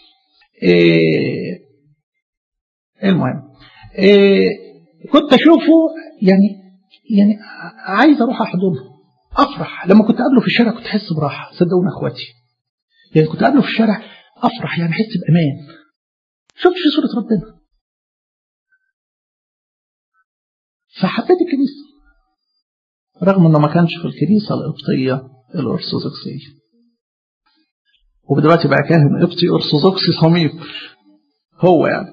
إيه المهم إيه كنت أشوفه يعني يعني عايز أروح أحضنه أفرح لما كنت أقابله في الشارع كنت أحس براحة صدقونا أخواتي يعني كنت أقابله في الشارع أفرح يعني أحس بأمان شفت في صورة ربنا فحبيت الكنيسة رغم انه ما كانش في الكنيسة القبطية الأرثوذكسية ودلوقتي بقى كاهن قبطي أرثوذكسي صميم هو يعني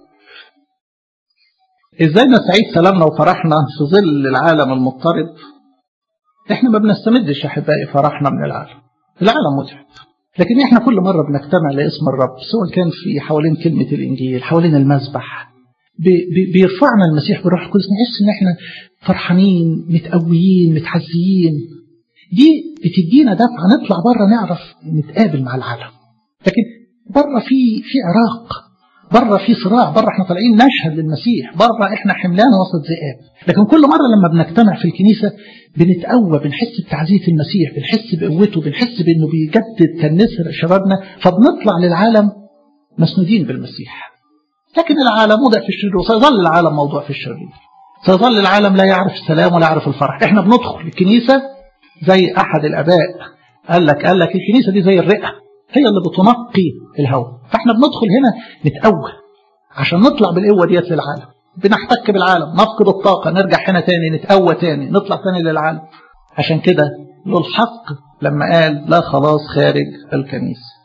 ازاي نستعيد سلامنا وفرحنا في ظل العالم المضطرب احنا ما بنستمدش يا احبائي فرحنا من العالم العالم متعب لكن احنا كل مرة بنجتمع لاسم الرب سواء كان في حوالين كلمة الانجيل حوالين المذبح بيرفعنا المسيح بالروح القدس نحس ان احنا فرحانين متقويين متحزيين دي بتدينا دفعة نطلع بره نعرف نتقابل مع العالم لكن بره في في عراق بره في صراع بره احنا طالعين نشهد للمسيح بره احنا حملان وسط ذئاب لكن كل مرة لما بنجتمع في الكنيسة بنتقوى بنحس بتعزية المسيح بنحس بقوته بنحس بانه بيجدد كالنسر شبابنا فبنطلع للعالم مسنودين بالمسيح لكن العالم وضع في الشرير وسيظل العالم موضوع في الشرير سيظل العالم لا يعرف السلام ولا يعرف الفرح احنا بندخل الكنيسة زي احد الاباء قال لك قال لك الكنيسة دي زي الرئة هي اللي بتنقي الهواء فاحنا بندخل هنا نتقوى عشان نطلع بالقوة ديت للعالم بنحتك بالعالم نفقد الطاقة نرجع هنا تاني نتقوى تاني نطلع تاني للعالم عشان كده له الحق لما قال لا خلاص خارج الكنيسة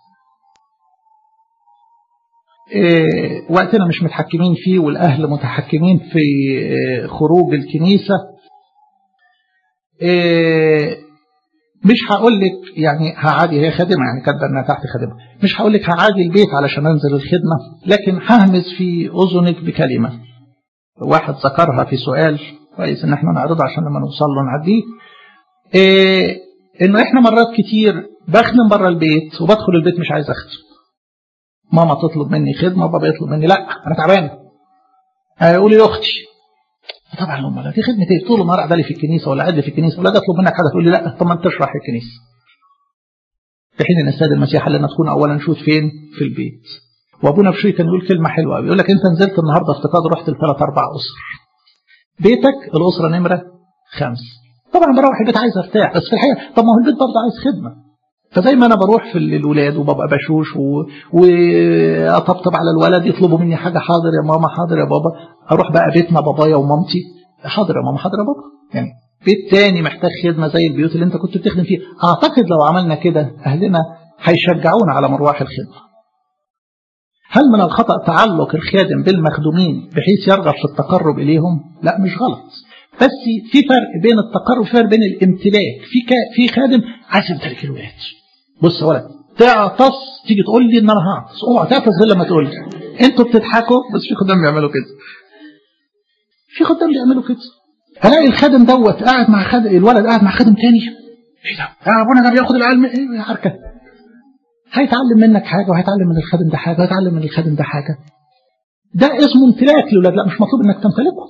إيه وقتنا مش متحكمين فيه والأهل متحكمين في إيه خروج الكنيسة إيه مش هقول لك يعني هعادي هي خادمة يعني كاتبه انها تحت خادمة مش هقول لك هعادي البيت علشان انزل الخدمة لكن ههمس في اذنك بكلمة واحد ذكرها في سؤال كويس ان احنا نعرضه عشان لما نوصل له نعديه إيه انه احنا مرات كتير بخدم بره البيت وبدخل البيت مش عايز اخدم ماما تطلب مني خدمة وبابا يطلب مني لا انا تعبان يقول لي اختي طبعا امال في خدمه ايه طول النهار قاعده لي في الكنيسه ولا قاعد لي في الكنيسه ولا اطلب منك حاجه تقول لي لا طب ما انت تشرح الكنيسه في حين ان السيد المسيح قال لنا تكون اولا شوت فين في البيت وابونا بشوي كان يقول كلمه حلوه قوي يقول لك انت نزلت النهارده افتقاد رحت لثلاث اربع اسر بيتك الاسره نمره خمس طبعا بروح البيت عايز ارتاح بس في الحقيقه طب ما هو البيت برضه عايز خدمه فزي ما انا بروح في الولاد وببقى بشوش و... واطبطب على الولد يطلبوا مني حاجه حاضر يا ماما حاضر يا بابا اروح بقى بيتنا بابايا ومامتي حاضر يا ماما حاضر يا بابا يعني بيت تاني محتاج خدمه زي البيوت اللي انت كنت بتخدم فيها اعتقد لو عملنا كده اهلنا هيشجعونا على مروح الخدمه هل من الخطا تعلق الخادم بالمخدومين بحيث يرغب في التقرب اليهم لا مش غلط بس في فرق بين التقرب وفي فرق بين الامتلاك في ك... في خادم عايز يمتلك الولاد بص يا ولد تعطس تيجي تقول لي ان انا هعطس اوعى تعطس غير لما تقول لي انتوا بتضحكوا بس في خدام بيعملوا كده في خدام بيعملوا كده هلاقي الخادم دوت قاعد مع خادم الولد قاعد مع خادم تاني ايه ده يا ابونا ده بياخد العلم ايه يا حركه هيتعلم منك حاجه وهيتعلم من الخادم ده حاجه وهيتعلم من الخادم ده حاجه ده اسمه امتلاك للولاد لا مش مطلوب انك تمتلكه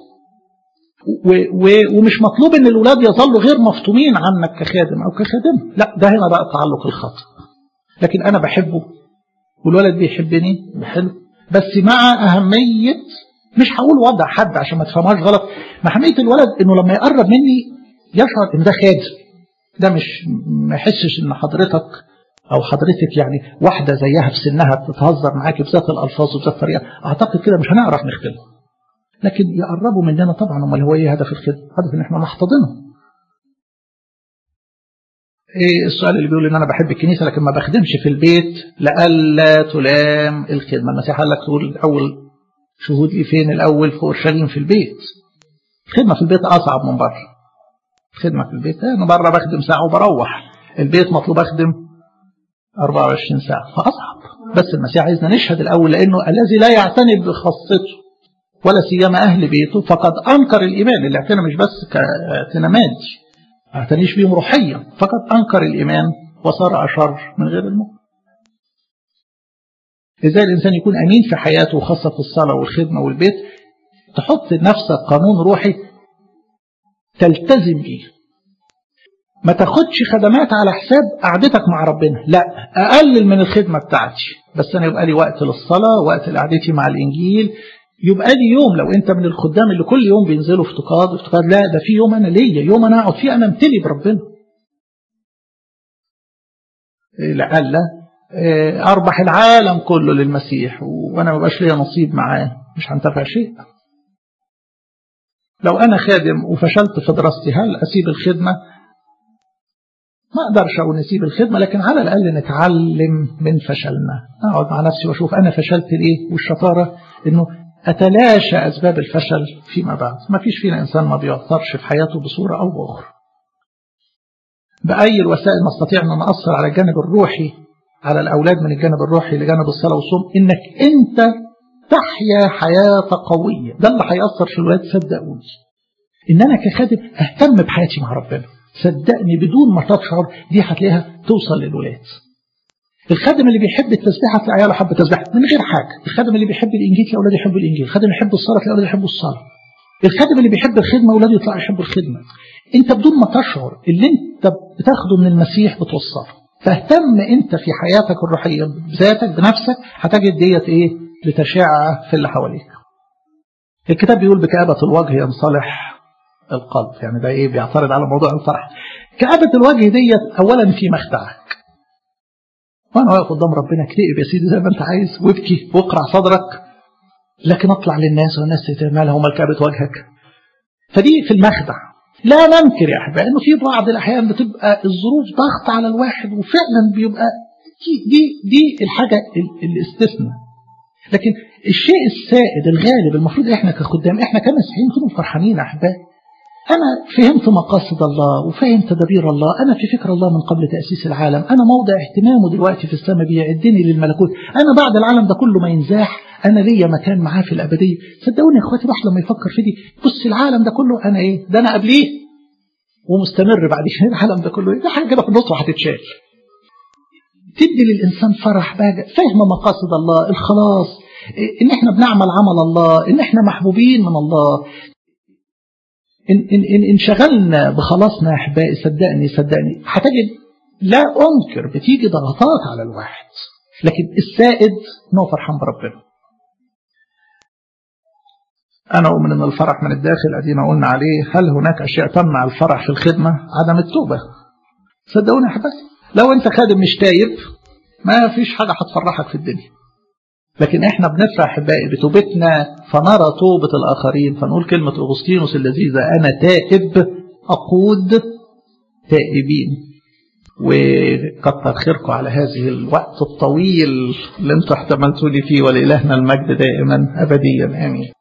و و ومش مطلوب ان الاولاد يظلوا غير مفطومين عنك كخادم او كخادم لا ده هنا بقى التعلق الخاطئ لكن انا بحبه والولد بيحبني بحلو بس مع اهميه مش هقول وضع حد عشان ما تفهمهاش غلط مع اهميه الولد انه لما يقرب مني يشعر ان ده خادم ده مش ما يحسش ان حضرتك او حضرتك يعني واحده زيها في سنها بتتهزر معاكي بذات الالفاظ وبذات الطريقه اعتقد كده مش هنعرف نخدمه لكن يقربوا مننا طبعا امال هو ايه هدف الخدمه؟ هدف ان احنا نحتضنهم. ايه السؤال اللي بيقول ان انا بحب الكنيسه لكن ما بخدمش في البيت لئلا تلام الخدمه، المسيح قال لك تقول اول شهود لي فين الاول في اورشليم في البيت. الخدمه في البيت اصعب من بره. الخدمه في البيت انا بره بخدم ساعه وبروح. البيت مطلوب اخدم 24 ساعه فاصعب. بس المسيح عايزنا نشهد الاول لانه الذي لا يعتني بخاصته ولا سيما أهل بيته فقد أنكر الإيمان اللي اعتنى مش بس كاعتنا مادي ما اعتنيش بيهم روحيا فقد أنكر الإيمان وصار أشر من غير المؤمن إزاي الإنسان يكون أمين في حياته وخاصة في الصلاة والخدمة والبيت تحط لنفسك قانون روحي تلتزم بيه ما تاخدش خدمات على حساب قعدتك مع ربنا لا أقلل من الخدمة بتاعتي بس أنا يبقى لي وقت للصلاة وقت لقعدتي مع الإنجيل يبقى لي يوم لو انت من الخدام اللي كل يوم بينزلوا افتقاد افتقاد لا ده في يوم انا ليا يوم انا اقعد فيه انا امتلي بربنا لألا اربح العالم كله للمسيح وانا ما بقاش ليا نصيب معاه مش هنتفع شيء لو انا خادم وفشلت في دراستي هل اسيب الخدمه ما اقدرش اقول نسيب الخدمه لكن على الاقل نتعلم من فشلنا اقعد مع نفسي واشوف انا فشلت ليه والشطاره انه اتلاشى اسباب الفشل فيما بعد ما فيش فينا انسان ما بيعثرش في حياته بصوره او باخرى باي الوسائل نستطيع ان ناثر على الجانب الروحي على الاولاد من الجانب الروحي لجانب الصلاه والصوم انك انت تحيا حياه قويه ده اللي هياثر في الولاد صدقوني ان انا كخادم اهتم بحياتي مع ربنا صدقني بدون ما تشعر دي هتلاقيها توصل للولاد الخادم اللي بيحب التسبيح هتلاقي عياله حب التسبيح من غير حاجه الخادم اللي بيحب الانجيل تلاقي اولاده يحبوا الانجيل الخادم اللي يحب الصلاه تلاقي اولاده يحبوا الصلاه الخادم اللي بيحب الخدمه اولاده يطلعوا يحبوا الخدمه انت بدون ما تشعر اللي انت بتاخده من المسيح بتوصله فاهتم انت في حياتك الروحيه بذاتك بنفسك هتجد ديت ايه لتشع في اللي حواليك الكتاب بيقول بكآبة الوجه ينصلح القلب يعني ده ايه بيعترض على موضوع الفرح كآبة الوجه ديت اولا في مخدعك وانا واقف قدام ربنا اكتئب يا سيدي زي ما انت عايز وابكي واقرع صدرك لكن اطلع للناس والناس مالها ومال كآبة وجهك فدي في المخدع لا ننكر يا احبائي انه في بعض الاحيان بتبقى الظروف ضغط على الواحد وفعلا بيبقى دي دي الحاجه الاستثناء لكن الشيء السائد الغالب المفروض احنا كخدام احنا كمسيحيين نكون فرحانين يا احبائي انا فهمت مقاصد الله وفهمت تدابير الله انا في فكر الله من قبل تاسيس العالم انا موضع اهتمامه دلوقتي في السماء بيعدني للملكوت انا بعد العالم ده كله ما ينزاح انا ليا مكان معاه في الابديه صدقوني يا اخواتي الواحد لما يفكر في دي بص العالم ده كله انا ايه ده انا قبليه ومستمر بعد كده العالم ده كله ايه ده حاجه كده في النص وهتتشال تدي للانسان فرح بقى فهم مقاصد الله الخلاص ان احنا بنعمل عمل الله ان احنا محبوبين من الله ان ان ان انشغلنا بخلاصنا يا احبائي صدقني صدقني هتجد لا انكر بتيجي ضغطات على الواحد لكن السائد انه فرحان بربنا أنا أؤمن أن الفرح من الداخل أدينا قلنا عليه هل هناك أشياء تمنع الفرح في الخدمة عدم التوبة صدقوني يا حبايبي لو أنت خادم مش تايب ما فيش حاجة هتفرحك في الدنيا لكن احنا بنفرح احبائي بتوبتنا فنرى توبة الآخرين فنقول كلمة أغسطينوس اللذيذة أنا تائب أقود تائبين وكتر خيركم على هذه الوقت الطويل اللي انتم احتملتوني فيه ولإلهنا المجد دائما أبديا آمين